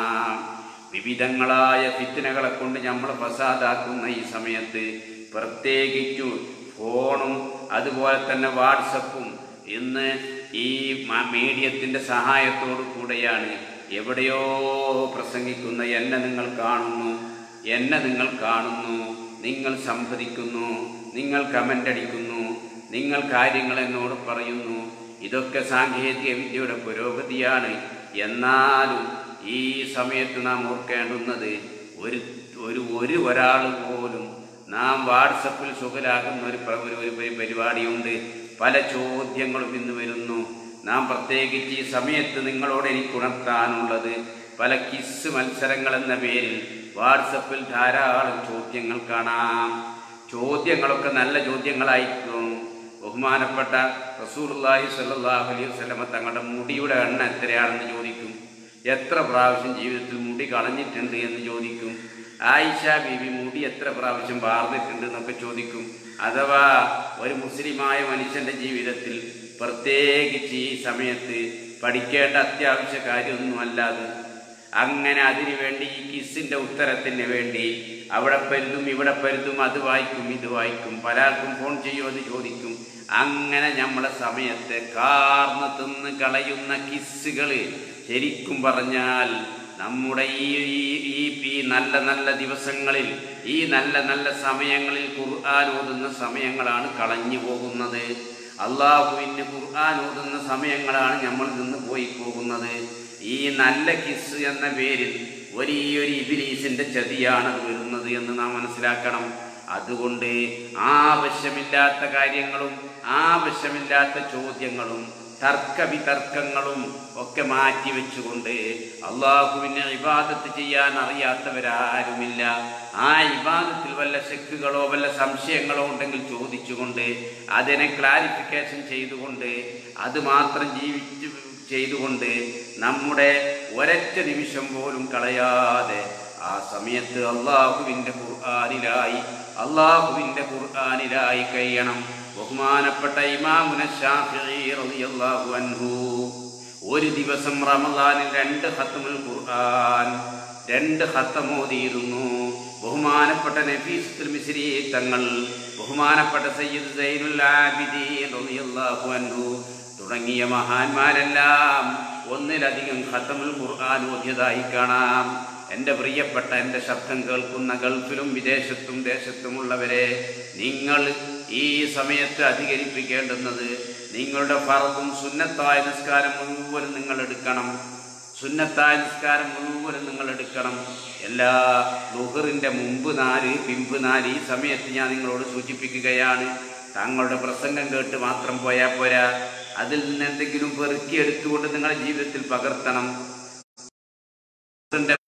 വിവിധങ്ങളായ ഫിത്തിനകളെ കൊണ്ട് നമ്മൾ ഫസാദാക്കുന്ന ഈ സമയത്ത് പ്രത്യേകിച്ചു ഫോണും അതുപോലെ തന്നെ വാട്സപ്പും ഇന്ന് ഈ മ- മീഡിയത്തിൻ്റെ സഹായത്തോടു കൂടെയാണ് എവിടെയോ പ്രസംഗിക്കുന്ന എന്നെ നിങ്ങൾ കാണുന്നു എന്നെ നിങ്ങൾ കാണുന്നു നിങ്ങൾ സംവദിക്കുന്നു നിങ്ങൾ കമൻ്റ് അടിക്കുന്നു നിങ്ങൾ കാര്യങ്ങൾ എന്നോട് പറയുന്നു ഇതൊക്കെ സാങ്കേതിക വിദ്യയുടെ പുരോഗതിയാണ് എന്നാലും ഈ സമയത്ത് നാം ഓർക്കേണ്ടുന്നത് ഒരു ഒരു ഒരു ഒരാൾ പോലും നാം വാട്സപ്പിൽ സുഖലാകുന്ന ഒരു പ്ര- ഒരു ഒരു പരി- പരിപാടിയുണ്ട് പല ചോദ്യങ്ങളും ഇന്ന് വരുന്നു നാം പ്രത്യേകിച്ച് ഈ സമയത്ത് നിങ്ങളോട് എനിക്ക് ഉണർത്താനുള്ളത് പല കിസ് മത്സരങ്ങൾ എന്ന പേരിൽ വാട്സപ്പിൽ ധാരാളം ചോദ്യങ്ങൾ കാണാം ചോദ്യങ്ങളൊക്കെ നല്ല ചോദ്യങ്ങളായിരിക്കും ബഹുമാനപ്പെട്ട റസൂലുള്ളാഹി സ്വല്ലല്ലാഹു അലൈഹി വസല്ലമ തങ്ങളുടെ മുടിയുടെ എണ്ണ എത്രയാണെന്ന് ചോദിക്കും എത്ര പ്രാവശ്യം ജീവിതത്തിൽ മുടി കളഞ്ഞിട്ടുണ്ട് എന്ന് ചോദിക്കും ആയിഷ ബീവി മുടി എത്ര പ്രാവശ്യം വാർന്നിട്ടുണ്ട് എന്നൊക്കെ ചോദിക്കും അഥവാ ഒരു മുസ്ലിമായ മനുഷ്യന്റെ ജീവിതത്തിൽ പ്രത്യേകിച്ച് ഈ സമയത്ത് പഠിക്കേണ്ട അത്യാവശ്യ കാര്യമൊന്നും അല്ലാതെ അങ്ങനെ അതിനു വേണ്ടി ഈ കിസ്സിന്റെ ഉത്തരത്തിന് വേണ്ടി അവിടെ പരുതും ഇവിടെ പരുതും അത് വായിക്കും ഇത് വായിക്കും പലർക്കും ഫോൺ ചെയ്യുമോ എന്ന് ചോദിക്കും അങ്ങനെ നമ്മളെ സമയത്തെ കാർന്ന് തിന്ന് കളയുന്ന കിസ്സുകൾ ശരിക്കും പറഞ്ഞാൽ നമ്മുടെ ഈ ഈ- ഈ ഈ നല്ല നല്ല ദിവസങ്ങളിൽ ഈ നല്ല നല്ല സമയങ്ങളിൽ ഖുർആൻ ഓതുന്ന സമയങ്ങളാണ് കളഞ്ഞു പോകുന്നത് അള്ളാഹുവിന് ഖുർആൻ ഓതുന്ന സമയങ്ങളാണ് നമ്മൾ നിന്ന് പോയി പോകുന്നത് ഈ നല്ല കിസ് എന്ന പേരിൽ വലിയൊരു ഇബിലീസിന്റെ ചതിയാണ് അത് വരുന്നത് എന്ന് നാം മനസ്സിലാക്കണം അതുകൊണ്ട് ആവശ്യമില്ലാത്ത കാര്യങ്ങളും ആവശ്യമില്ലാത്ത ചോദ്യങ്ങളും തർക്ക വിതർക്കങ്ങളും ഒക്കെ മാറ്റി വെച്ചുകൊണ്ട് അള്ളാഹുവിനെ ഇബാദത്ത് ചെയ്യാൻ അറിയാത്തവരാരുമില്ല ആ ഇബാദത്തിൽ വല്ല ശക്കുകളോ വല്ല സംശയങ്ങളോ ഉണ്ടെങ്കിൽ ചോദിച്ചുകൊണ്ട് അതിനെ ക്ലാരിഫിക്കേഷൻ ചെയ്തുകൊണ്ട് അത് മാത്രം ജീവിച്ചു ചെയ്തുകൊണ്ട് നമ്മുടെ ഒരൊറ്റ നിമിഷം പോലും കളയാതെ ആ സമയത്ത് അള്ളാഹുവിൻ്റെ ഖുർആാനിലായി അള്ളാഹുവിൻ്റെ ഖുർആാനിലായി കഴിയണം ബഹുമാനപ്പെട്ട ഇമാമുന ശാഫിഈ റളിയല്ലാഹു അൻഹു ഒരു ദിവസം റമദാനിൽ രണ്ട് ഖത്മുൽ ഖുർആൻ രണ്ട് ഖത്തം ഓതിയിരുന്നു ബഹുമാനപ്പെട്ട നഫീസുൽ മിസ്രി തങ്ങൾ ബഹുമാനപ്പെട്ട സയ്യിദ് സൈനുൽ ആബിദീൻ റളിയല്ലാഹു അൻഹു തുടങ്ങിയ മഹാന്മാരെല്ലാം ഒന്നിലധികം ഖത്തമുൽ ഖുർആൻ ഓതിയതായി കാണാം എൻ്റെ പ്രിയപ്പെട്ട എൻ്റെ ശബ്ദം കേൾക്കുന്ന ഗൾഫിലും വിദേശത്തും ദേശത്തുമുള്ളവരെ നിങ്ങൾ ഈ സമയത്ത് അധികരിപ്പിക്കേണ്ടുന്നത് നിങ്ങളുടെ ഫറവും സുന്നത്തായ നിസ്കാരം മുഴുവനും നിങ്ങൾ എടുക്കണം സുന്നത്തായ നിസ്കാരം മുഴുവനും നിങ്ങൾ എടുക്കണം എല്ലാ ലുഹറിൻ്റെ മുമ്പ് നാല് പിമ്പ് നാല് ഈ സമയത്ത് ഞാൻ നിങ്ങളോട് സൂചിപ്പിക്കുകയാണ് താങ്കളുടെ പ്രസംഗം കേട്ട് മാത്രം പോയാൽ പോരാ അതിൽ നിന്ന് എന്തെങ്കിലും പെറുക്കിയെടുത്തുകൊണ്ട് നിങ്ങളുടെ ജീവിതത്തിൽ പകർത്തണം ലുഹറിന്റെ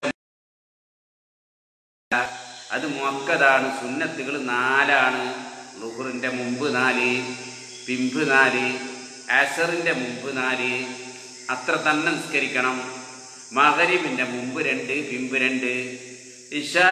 അത് മുക്കതാണ് സുന്നത്തുകൾ നാലാണ് ലുഹറിന്റെ മുമ്പ് നാല് പിമ്പ് നാല് അസറിന്റെ മുമ്പ് നാല് അത്ര തന്നെ നിസ്കരിക്കണം മകരിബിന്റെ മുമ്പ് രണ്ട് പിമ്പ് രണ്ട് ഇഷാ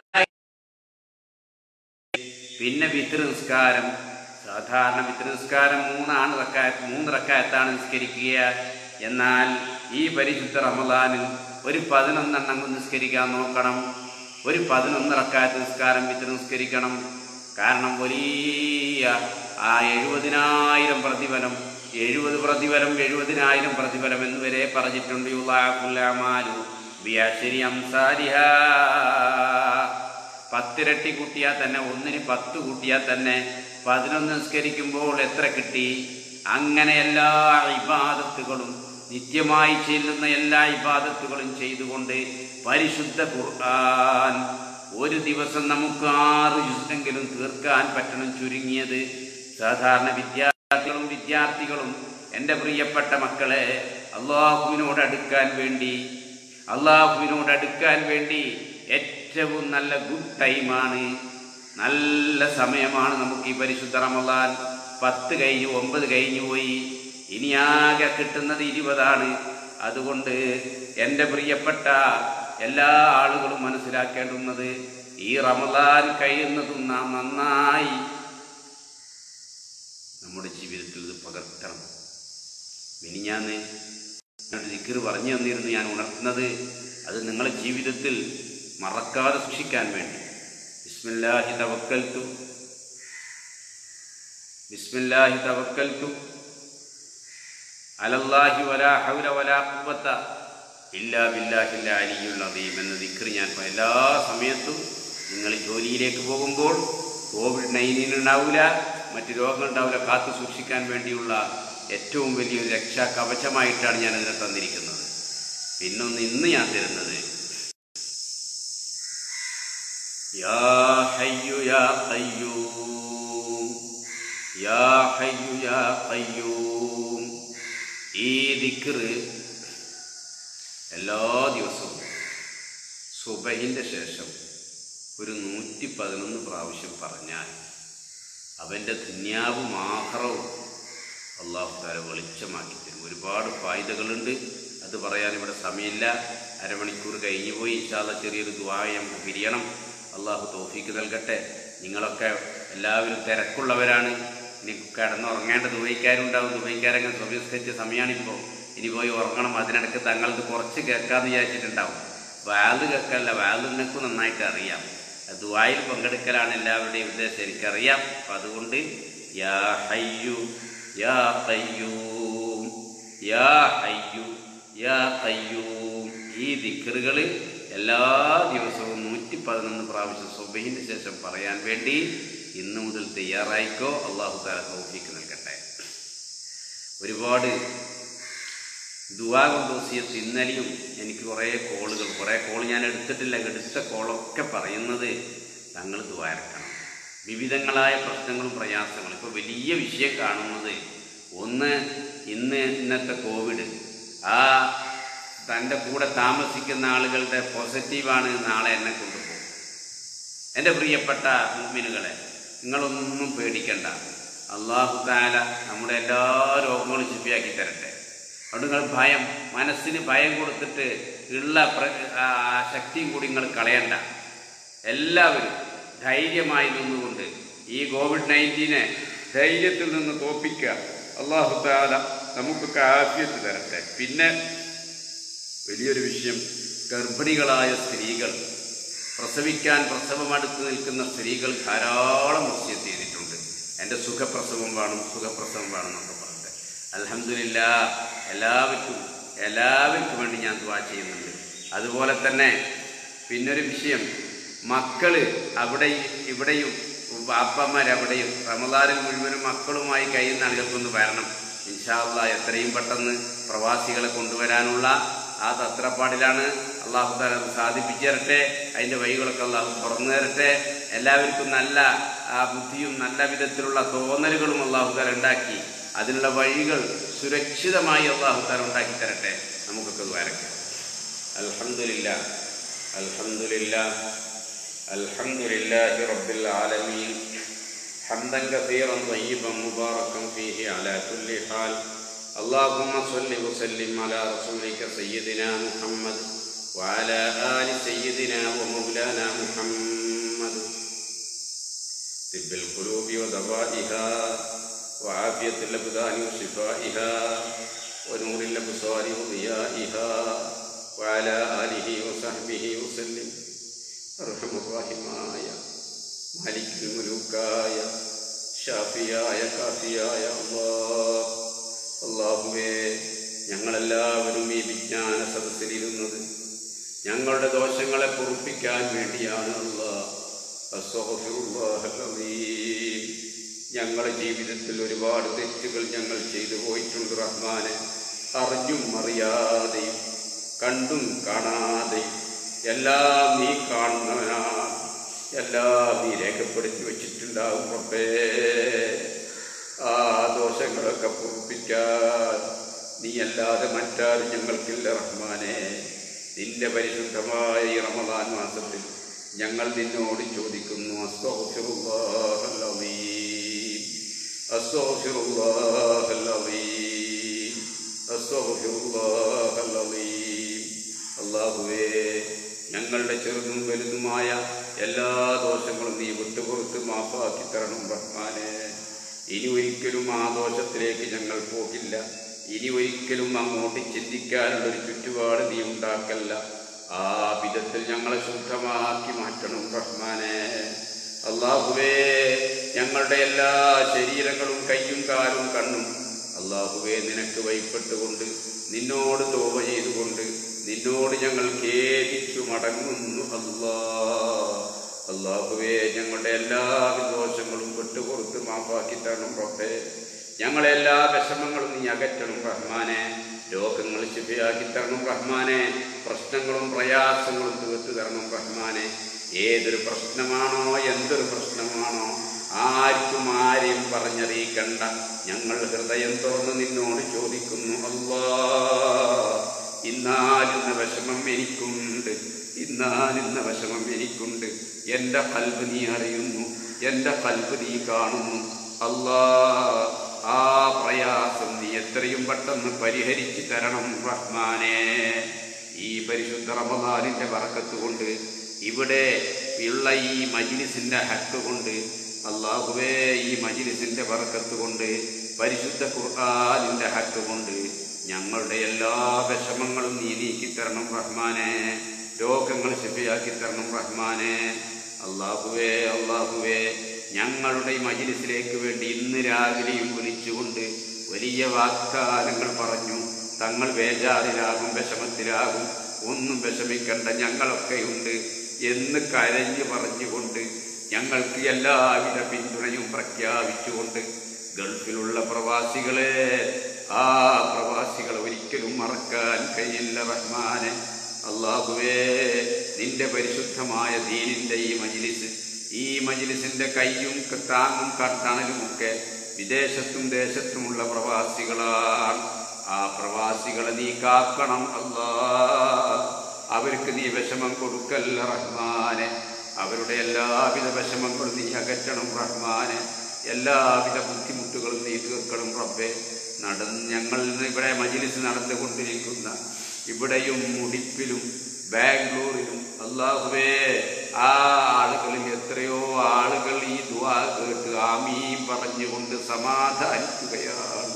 പിന്നെ വിത്ര നിസ്കാരം സാധാരണ വിത്ര നിസ്കാരം മൂന്നാണ് റക്കായത്ത് മൂന്ന് റക്കായത്താണ് നിസ്കരിക്കുക എന്നാൽ ഈ പരിശുദ്ധ റമദാനിൽ ഒരു പതിനൊന്നെണ്ണം നിസ്കരിക്കാൻ നോക്കണം ഒരു പതിനൊന്ന് റക്കായത്ത് നിസ്കാരം വിത്ര നിസ്കരിക്കണം കാരണം വലിയ ആ എഴുപതിനായിരം പ്രതിഫലം എഴുപത് പ്രതിഫലം എഴുപതിനായിരം പ്രതിഫലം എന്ന് വരെ പറഞ്ഞിട്ടുണ്ട് യുള്ളാഖുല്ലാമാലു ബിയാശരി അംസാരിഹാ പത്തിരട്ടി കൂട്ടിയാൽ തന്നെ ഒന്നിന് പത്ത് കൂട്ടിയാൽ തന്നെ പതിനൊന്ന് നിസ്കരിക്കുമ്പോൾ എത്ര കിട്ടി അങ്ങനെ എല്ലാ ഇബാദത്തുകളും നിത്യമായി ചെല്ലുന്ന എല്ലാ ഇബാദത്തുകളും ചെയ്തുകൊണ്ട് പരിശുദ്ധ ഖുർആൻ ഒരു ദിവസം നമുക്ക് ആറ് ജുസെങ്കിലും തീർക്കാൻ പറ്റണം ചുരുങ്ങിയത് സാധാരണ വിദ്യാർത്ഥികളും വിദ്യാർത്ഥികളും എൻ്റെ പ്രിയപ്പെട്ട മക്കളെ അള്ളാഹുവിനോട് അടുക്കാൻ വേണ്ടി അള്ളാഹുവിനോട് അടുക്കാൻ വേണ്ടി ഏറ്റവും നല്ല ഗുഡ് ടൈമാണ് നല്ല സമയമാണ് നമുക്ക് ഈ പരിശുദ്ധ റമദാൻ പത്ത് കഴിഞ്ഞു ഒമ്പത് കഴിഞ്ഞു പോയി ഇനി ആകെ കിട്ടുന്നത് ഇരുപതാണ് അതുകൊണ്ട് എൻ്റെ പ്രിയപ്പെട്ട എല്ലാ ആളുകളും മനസ്സിലാക്കേണ്ടുന്നത് ഈ റമദാൻ കഴിയുന്നതും നാം നന്നായി നമ്മുടെ ജീവിതത്തിൽ ഇത് പകർത്തണം മിനിഞ്ഞാന്ന് ദിക്കർ പറഞ്ഞു തന്നിരുന്നു ഞാൻ ഉണർത്തുന്നത് അത് നിങ്ങളുടെ ജീവിതത്തിൽ മറക്കാതെ സൂക്ഷിക്കാൻ വേണ്ടി ബിസ്മില്ലാഹി തവക്കൽത്തു ബിസ്മില്ലാഹി തവക്കൽത്തു അലല്ലാഹി വലാ ഹൗല വലാ ഖുവത ഇല്ലാ ബില്ലാഹിൽ അലിയുൽ അദീം എന്ന ദിക്ർ ഞാൻ പ- എല്ലാ സമയത്തും നിങ്ങൾ ജോലിയിലേക്ക് പോകുമ്പോൾ കോവിഡ് നയൻറ്റീൻ ഉണ്ടാവില്ല മറ്റ് രോഗങ്ങൾ ഉണ്ടാവില്ല കാത്തു സൂക്ഷിക്കാൻ വേണ്ടിയുള്ള ഏറ്റവും വലിയൊരു രക്ഷാ കവചമായിട്ടാണ് ഞാൻ അതിനെ തന്നിരിക്കുന്നത് പിന്നൊന്ന് ഇന്ന് ഞാൻ തരുന്നത് യാ ഹയ്യു യാ ഖയ്യൂം യാ ഹയ്യു യാ ഖയ്യൂം ഈ ദിക്ർ എല്ലാ ദിവസവും സുബഹിൻ്റെ ശേഷം ഒരു നൂറ്റി പതിനൊന്ന് പ്രാവശ്യം പറഞ്ഞാൽ അവൻ്റെ ദുന്യാവും ആഹ്റവും അള്ളാഹു താര വെളിച്ചമാക്കി തരും ഒരുപാട് ഫായ്ദകളുണ്ട് അത് പറയാൻ ഇവിടെ സമയമില്ല അരമണിക്കൂർ കഴിഞ്ഞു പോയി ഇൻഷാല്ല ചെറിയൊരു ദുബായ നമുക്ക് പിരിയണം അള്ളാഹു തോഫിക്ക് നൽകട്ടെ നിങ്ങളൊക്കെ എല്ലാവരും തിരക്കുള്ളവരാണ് ഇനി കിടന്നുറങ്ങേണ്ട ദുബൈക്കാരുണ്ടാവും ദുബൈക്കാരങ്ങനെ സ്വഭിസ്കരിച്ച സമയമാണിപ്പോൾ ഇനി പോയി ഉറങ്ങണം അതിനിടയ്ക്ക് തങ്ങൾക്ക് കുറച്ച് കേൾക്കാമെന്ന് വിചാരിച്ചിട്ടുണ്ടാവും വാല് കേൾക്കല്ല വാല് നിനക്ക് നന്നായിട്ട് അറിയാം ദുബായിൽ പങ്കെടുക്കലാണ് എല്ലാവരുടെയും ഉദ്ദേശം എനിക്കറിയാം അപ്പം അതുകൊണ്ട് യാ ഹയ്യു യാ ഖയ്യൂം യാ ഹയ്യു യാ ഖയ്യൂം ഈ ദിക്കറുകൾ എല്ലാ ദിവസവും നൂറ്റി പതിനൊന്ന് പ്രാവശ്യം സുബഹിന് ശേഷം പറയാൻ വേണ്ടി ഇന്നു മുതൽ തയ്യാറായിക്കോ അള്ളാഹു താല തൗഫീക്ക് നൽകട്ടെ ഒരുപാട് ദുവാ കൊണ്ട് വസിയത്ത് ഇന്നലെയും എനിക്ക് കുറേ കോളുകൾ കുറേ കോൾ ഞാൻ എടുത്തിട്ടില്ല എടുത്ത കോളൊക്കെ പറയുന്നത് തങ്ങൾ ദ്വാരക്കണം വിവിധങ്ങളായ പ്രശ്നങ്ങളും പ്രയാസങ്ങളും ഇപ്പോൾ വലിയ വിഷയം കാണുന്നത് ഒന്ന് ഇന്ന് ഇന്നത്തെ കോവിഡ് ആ തൻ്റെ കൂടെ താമസിക്കുന്ന ആളുകളുടെ പോസിറ്റീവാണ് നാളെ എന്നെ കൊണ്ടുപോകും എൻ്റെ പ്രിയപ്പെട്ട മുമ്മിനുകളെ നിങ്ങളൊന്നും പേടിക്കണ്ട അള്ളാഹു താല നമ്മുടെ എല്ലാ രോഗങ്ങളും ശുദ്ധിയാക്കി തരട്ടെ അതുകൊണ്ട് നിങ്ങൾ ഭയം മനസ്സിന് ഭയം കൊടുത്തിട്ട് ഉള്ള പ്ര ആ ശക്തിയും കൂടി നിങ്ങൾ കളയണ്ട എല്ലാവരും ധൈര്യമായി നിന്നുകൊണ്ട് ഈ കോവിഡ് നയൻറ്റീനെ ധൈര്യത്തിൽ നിന്ന് തോപ്പിക്കുക അള്ളാഹു താല നമുക്കൊക്കെ ആഫിയത്ത് തരട്ടെ പിന്നെ വലിയൊരു വിഷയം ഗർഭിണികളായ സ്ത്രീകൾ പ്രസവിക്കാൻ പ്രസവം അടുത്ത് നിൽക്കുന്ന സ്ത്രീകൾ ധാരാളം വസ്യത്ത് ചെയ്തിട്ടുണ്ട് എൻ്റെ സുഖപ്രസവം വേണം സുഖപ്രസവം വേണം എന്നൊക്കെ പറഞ്ഞിട്ട് അലഹമില്ല എല്ലാവർക്കും എല്ലാവർക്കും വേണ്ടി ഞാൻ ദുവാ ചെയ്യുന്നുണ്ട് അതുപോലെ തന്നെ പിന്നൊരു വിഷയം മക്കള് അവിടെയും ഇവിടെയും ബാപ്പമാർ അവിടെയും റമദാനിൽ മുഴുവനും മക്കളുമായി കഴിയുന്ന ആളുകൾക്കൊന്ന് വരണം ഇൻഷാല്ല എത്രയും പെട്ടെന്ന് പ്രവാസികളെ കൊണ്ടുവരാനുള്ള ആ തത്രപ്പാടിലാണ് അള്ളാഹു താല അത് സാധിപ്പിച്ചു തരട്ടെ അതിൻ്റെ വഴികളൊക്കെ അള്ളാഹു തുറന്നു തരട്ടെ എല്ലാവർക്കും നല്ല ആ ബുദ്ധിയും നല്ല വിധത്തിലുള്ള തോന്നലുകളും അള്ളാഹു താല ഉണ്ടാക്കി അതിനുള്ള വഴികൾ സുരക്ഷിതമായി അള്ളാഹു താല ഉണ്ടാക്കി തരട്ടെ നമുക്കൊക്കെ വരയ്ക്കാം അൽഹംദുലില്ല അൽഹംദുലില്ല അൽഹംദുലില്ലാഹി റബ്ബിൽ ആലമീൻ حمدا كثيرا طيبا مباركا فيه على كل حال اللهم صل وسلم على رسولك سيدنا محمد وعلى آل سيدنا ومولانا محمد طب القلوب ودوائها وعافية الأبدان وشفائها ونور الأبصار وضيائها وعلى آله وصحبه وسلم أرحم الراحمين മലിക്കിൽ മുലൂക്കായ ഷാഫിയായ കാഫിയായ അള്ളാഹ് അള്ളാഹുവേ ഞങ്ങളെല്ലാവരും ഈ വിജ്ഞാന സദസ്സിലിരുന്നത് ഞങ്ങളുടെ ദോഷങ്ങളെ പൊറുപ്പിക്കാൻ വേണ്ടിയാണ് അള്ളാഹ് ഞങ്ങളുടെ ജീവിതത്തിൽ ഒരുപാട് തെറ്റുകൾ ഞങ്ങൾ ചെയ്തു പോയിട്ടുണ്ട് റഹ്മാനെ അറിഞ്ഞും അറിയാതെയും കണ്ടും കാണാതെയും എല്ലാം നീ കാണുന്നവനാണ് എല്ലാം നീ രേഖപ്പെടുത്തി വച്ചിട്ടുണ്ടാവും റബ്ബേ ആ ദോഷങ്ങളൊക്കെ പൊറുപ്പിക്കാൻ നീ അല്ലാതെ മറ്റാരും ഞങ്ങൾക്കില്ല റഹ്മാനെ നിന്റെ പരിശുദ്ധമായ ഈ റമദാൻ മാസത്തിൽ ഞങ്ങൾ നിന്നോട് ചോദിക്കുന്നു അസ്തോഫിറുല്ലാഹൽ അലീം അസ്തോഫിറുല്ലാഹൽ അലീം അസ്തോഫിറുല്ലാഹൽ അലീം അല്ലാഹുവേ ഞങ്ങളുടെ ചെറുതും വലുതുമായ എല്ലാ ദോഷങ്ങളും നീ വിട്ടുപുറത്ത് മാപ്പാക്കി തരണം റഹ്മാനെ ഇനി ഒരിക്കലും ആ ദോഷത്തിലേക്ക് ഞങ്ങൾ പോകില്ല ഇനി ഒരിക്കലും അങ്ങോട്ട് ചിന്തിക്കാനുള്ളൊരു ചുറ്റുപാട് നീ ഉണ്ടാക്കല്ല ആ വിധത്തിൽ ഞങ്ങളെ ശുദ്ധമാക്കി മാറ്റണം റഹ്മാനെ അള്ളാഹുവേ ഞങ്ങളുടെ എല്ലാ ശരീരങ്ങളും കയ്യും കാലും കണ്ണും അള്ളാഹുവേ നിനക്ക് വൈപ്പെട്ടുകൊണ്ട് നിന്നോട് തോപ ചെയ്തുകൊണ്ട് നിന്നോട് ഞങ്ങൾ ഖേദിച്ചു മടങ്ങുന്നു അല്ലാ അള്ളാഹുവേ ഞങ്ങളുടെ എല്ലാ ദോഷങ്ങളും വിട്ടുപുറത്ത് മാപ്പാക്കി തരണം റബ്ബേ ഞങ്ങളെ എല്ലാ വിഷമങ്ങളും നീ അകറ്റണം റഹ്മാനെ രോഗങ്ങൾ ശുഭിയാക്കി തരണം റഹ്മാനെ പ്രശ്നങ്ങളും പ്രയാസങ്ങളും തീർത്തു തരണം റഹ്മാനെ ഏതൊരു പ്രശ്നമാണോ എന്തൊരു പ്രശ്നമാണോ ആർക്കും ആരെയും പറഞ്ഞറിയിക്കണ്ട ഞങ്ങൾ ഹൃദയം തുറന്ന് നിന്നോട് ചോദിക്കുന്നു അല്ലാ ഇന്നാലിന്ന വിഷമം എനിക്കുണ്ട് ഇന്നാലിന്ന വിഷമം എനിക്കുണ്ട് എൻ്റെ കൽബ് നീ അറിയുന്നു എൻ്റെ കൽബ് നീ കാണുന്നു അല്ലാ ആ പ്രയാസം നീ എത്രയും പെട്ടെന്ന് പരിഹരിച്ചു തരണം റഹ്മാനെ ഈ പരിശുദ്ധ റമദാനിന്റെ വറക്കത്ത് കൊണ്ട് ഇവിടെ ഉള്ള ഈ മജിലിസിന്റെ ഹക്ക് കൊണ്ട് അള്ളാഹുവേ ഈ മജിലിസിന്റെ വറക്കത്ത് കൊണ്ട് പരിശുദ്ധ ഖുർആാനിന്റെ ഹക്ക് കൊണ്ട് ഞങ്ങളുടെ എല്ലാ വിഷമങ്ങളും നീ നീക്കി തരണം റഹ്മാനെ രോഗങ്ങൾ ശിഫയാക്കി തരണം റഹ്മാനെ അള്ളാഹുവേ അള്ളാഹുവേ ഞങ്ങളുടെ ഈ മജിലിസിലേക്ക് വേണ്ടി ഇന്ന് രാവിലെയും വിളിച്ചുകൊണ്ട് വലിയ വാഗ്ദാനങ്ങൾ പറഞ്ഞു തങ്ങൾ ബേജാറിലാകും വിഷമത്തിലാകും ഒന്നും വിഷമിക്കണ്ട ഞങ്ങളൊക്കെയുണ്ട് എന്ന് കരഞ്ഞു പറഞ്ഞുകൊണ്ട് ഞങ്ങൾക്ക് എല്ലാവിധ പിന്തുണയും പ്രഖ്യാപിച്ചുകൊണ്ട് ഗൾഫിലുള്ള പ്രവാസികളെ ആ പ്രവാസികളെ ഒരിക്കലും മറക്കാൻ കഴിയില്ല റഹ്മാനെ അള്ളാഹുവേ നിന്റെ പരിശുദ്ധമായ ദീനിന്റെ ഈ മജിലിസ് ഈ മജിലിസിന്റെ കയ്യും താങ്ങും കർത്തണലുമൊക്കെ വിദേശത്തും ദേശത്തുമുള്ള പ്രവാസികളാണ് ആ പ്രവാസികളെ നീ കാക്കണം അല്ലാ അവർക്ക് നീ വിഷമം കൊടുക്കല്ല റഹ്മാനെ അവരുടെ എല്ലാവിധ വിഷമങ്ങളും നീ അകറ്റണം റഹ്മാനെ എല്ലാവിധ ബുദ്ധിമുട്ടുകളും നീ തീർക്കണം റബ്ബേ നടന്ന് ഞങ്ങൾ ഇന്ന് ഇവിടെ മജിലിസ് നടന്നുകൊണ്ടിരിക്കുന്ന ഇവിടെയും മുടിപ്പിലും ബാംഗ്ലൂരിലും അള്ളാഹുവേ ആ ആളുകളിൽ എത്രയോ ആളുകൾ ഈ ദുവാ കേട്ട് ആമീൻ പറഞ്ഞുകൊണ്ട് സമാധാനിക്കുകയാണ്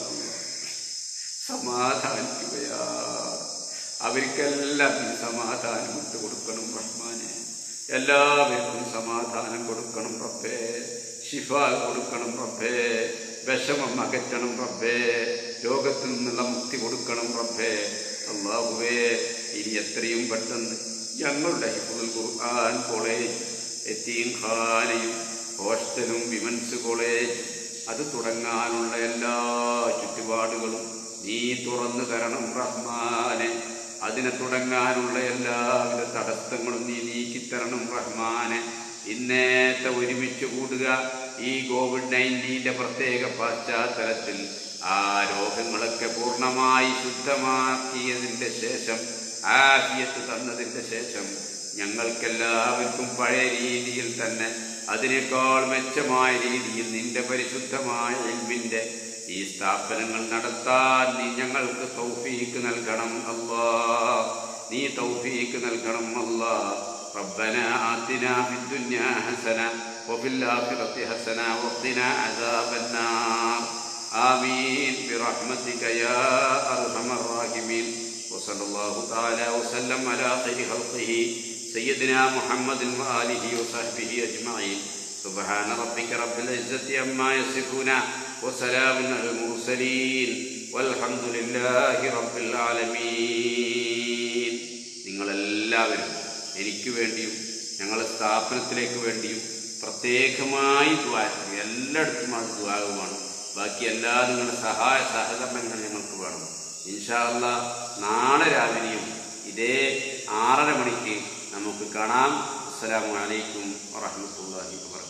സമാധാനിക്കുകയാ അവർക്കെല്ലാം നീ സമാധാനം ഇട്ട് കൊടുക്കണം റഹ്മാനെ എല്ലാവർക്കും സമാധാനം കൊടുക്കണം റബ്ബേ ശിഫ കൊടുക്കണം റബ്ബേ വിഷമം അകറ്റണം റബ്ബേ രോഗത്തിൽ നിന്നുള്ള മുക്തി കൊടുക്കണം റബ്ബേ അള്ളാഹുവേ ഇനി എത്രയും പെട്ടെന്ന് ഞങ്ങളുടെ ഹിഫുൽ ഖുർആൻ കോളേജ് എത്തീം ഖാനയും ഹോസ്റ്റലും വിമൻസ് കോളേജ് അത് തുടങ്ങാനുള്ള എല്ലാ ചുറ്റുപാടുകളും നീ തുറന്നു തരണം റഹ്മാനെ അതിനെ തുടങ്ങാനുള്ള എല്ലാവിധ തടസ്സങ്ങളും നീ നീക്കിത്തരണം റഹ്മാനെ ഇന്നേത്തെ ഒരുമിച്ച് കൂടുക ഈ കോവിഡ് നയൻറ്റീൻ്റെ പ്രത്യേക പശ്ചാത്തലത്തിൽ ആ രോഗങ്ങളൊക്കെ പൂർണ്ണമായി ശുദ്ധമാക്കിയതിൻ്റെ ശേഷം ആഫിയത്ത് തന്നതിൻ്റെ ശേഷം ഞങ്ങൾക്കെല്ലാവർക്കും പഴയ രീതിയിൽ തന്നെ അതിനേക്കാൾ മെച്ചമായ രീതിയിൽ നിന്റെ പരിശുദ്ധമായ എൽമിൻ്റെ ഈ സ്ഥാപനങ്ങൾ നടത്താൻ നീ ഞങ്ങൾക്ക് തൗഫീക്ക് നൽകണം അല്ലാ നീ തൗഫീക്ക് നൽകണം അല്ലാ ربنا آتنا في الدنيا حسنة وفي الآخرة حسنة وقنا عذاب النار آمين برحمتك يا أرحم الراحمين وصلى الله تعالى وسلم على خير خلقه سيدنا محمد وآله وصحبه أجمعين سبحان ربك رب العزة عما يصفون وسلام على المرسلين والحمد لله رب العالمين നിങ്ങളെല്ലാവരും എനിക്ക് വേണ്ടിയും ഞങ്ങളുടെ സ്ഥാപനത്തിലേക്ക് വേണ്ടിയും പ്രത്യേകമായി ദ്വാരം എല്ലായിടത്തും അത് ദ്വാരവുമാണ് ബാക്കി എല്ലാ നിങ്ങളുടെ സഹായ സഹകരണങ്ങൾ ഞങ്ങൾക്ക് വേണം ഇൻഷാല്ല നാളെ രാവിലെയും ഇതേ ആറര മണിക്ക് നമുക്ക് കാണാം അസ്സലാമു അലൈക്കും വറഹ്മത്തുള്ളാഹി വബറകാതുഹു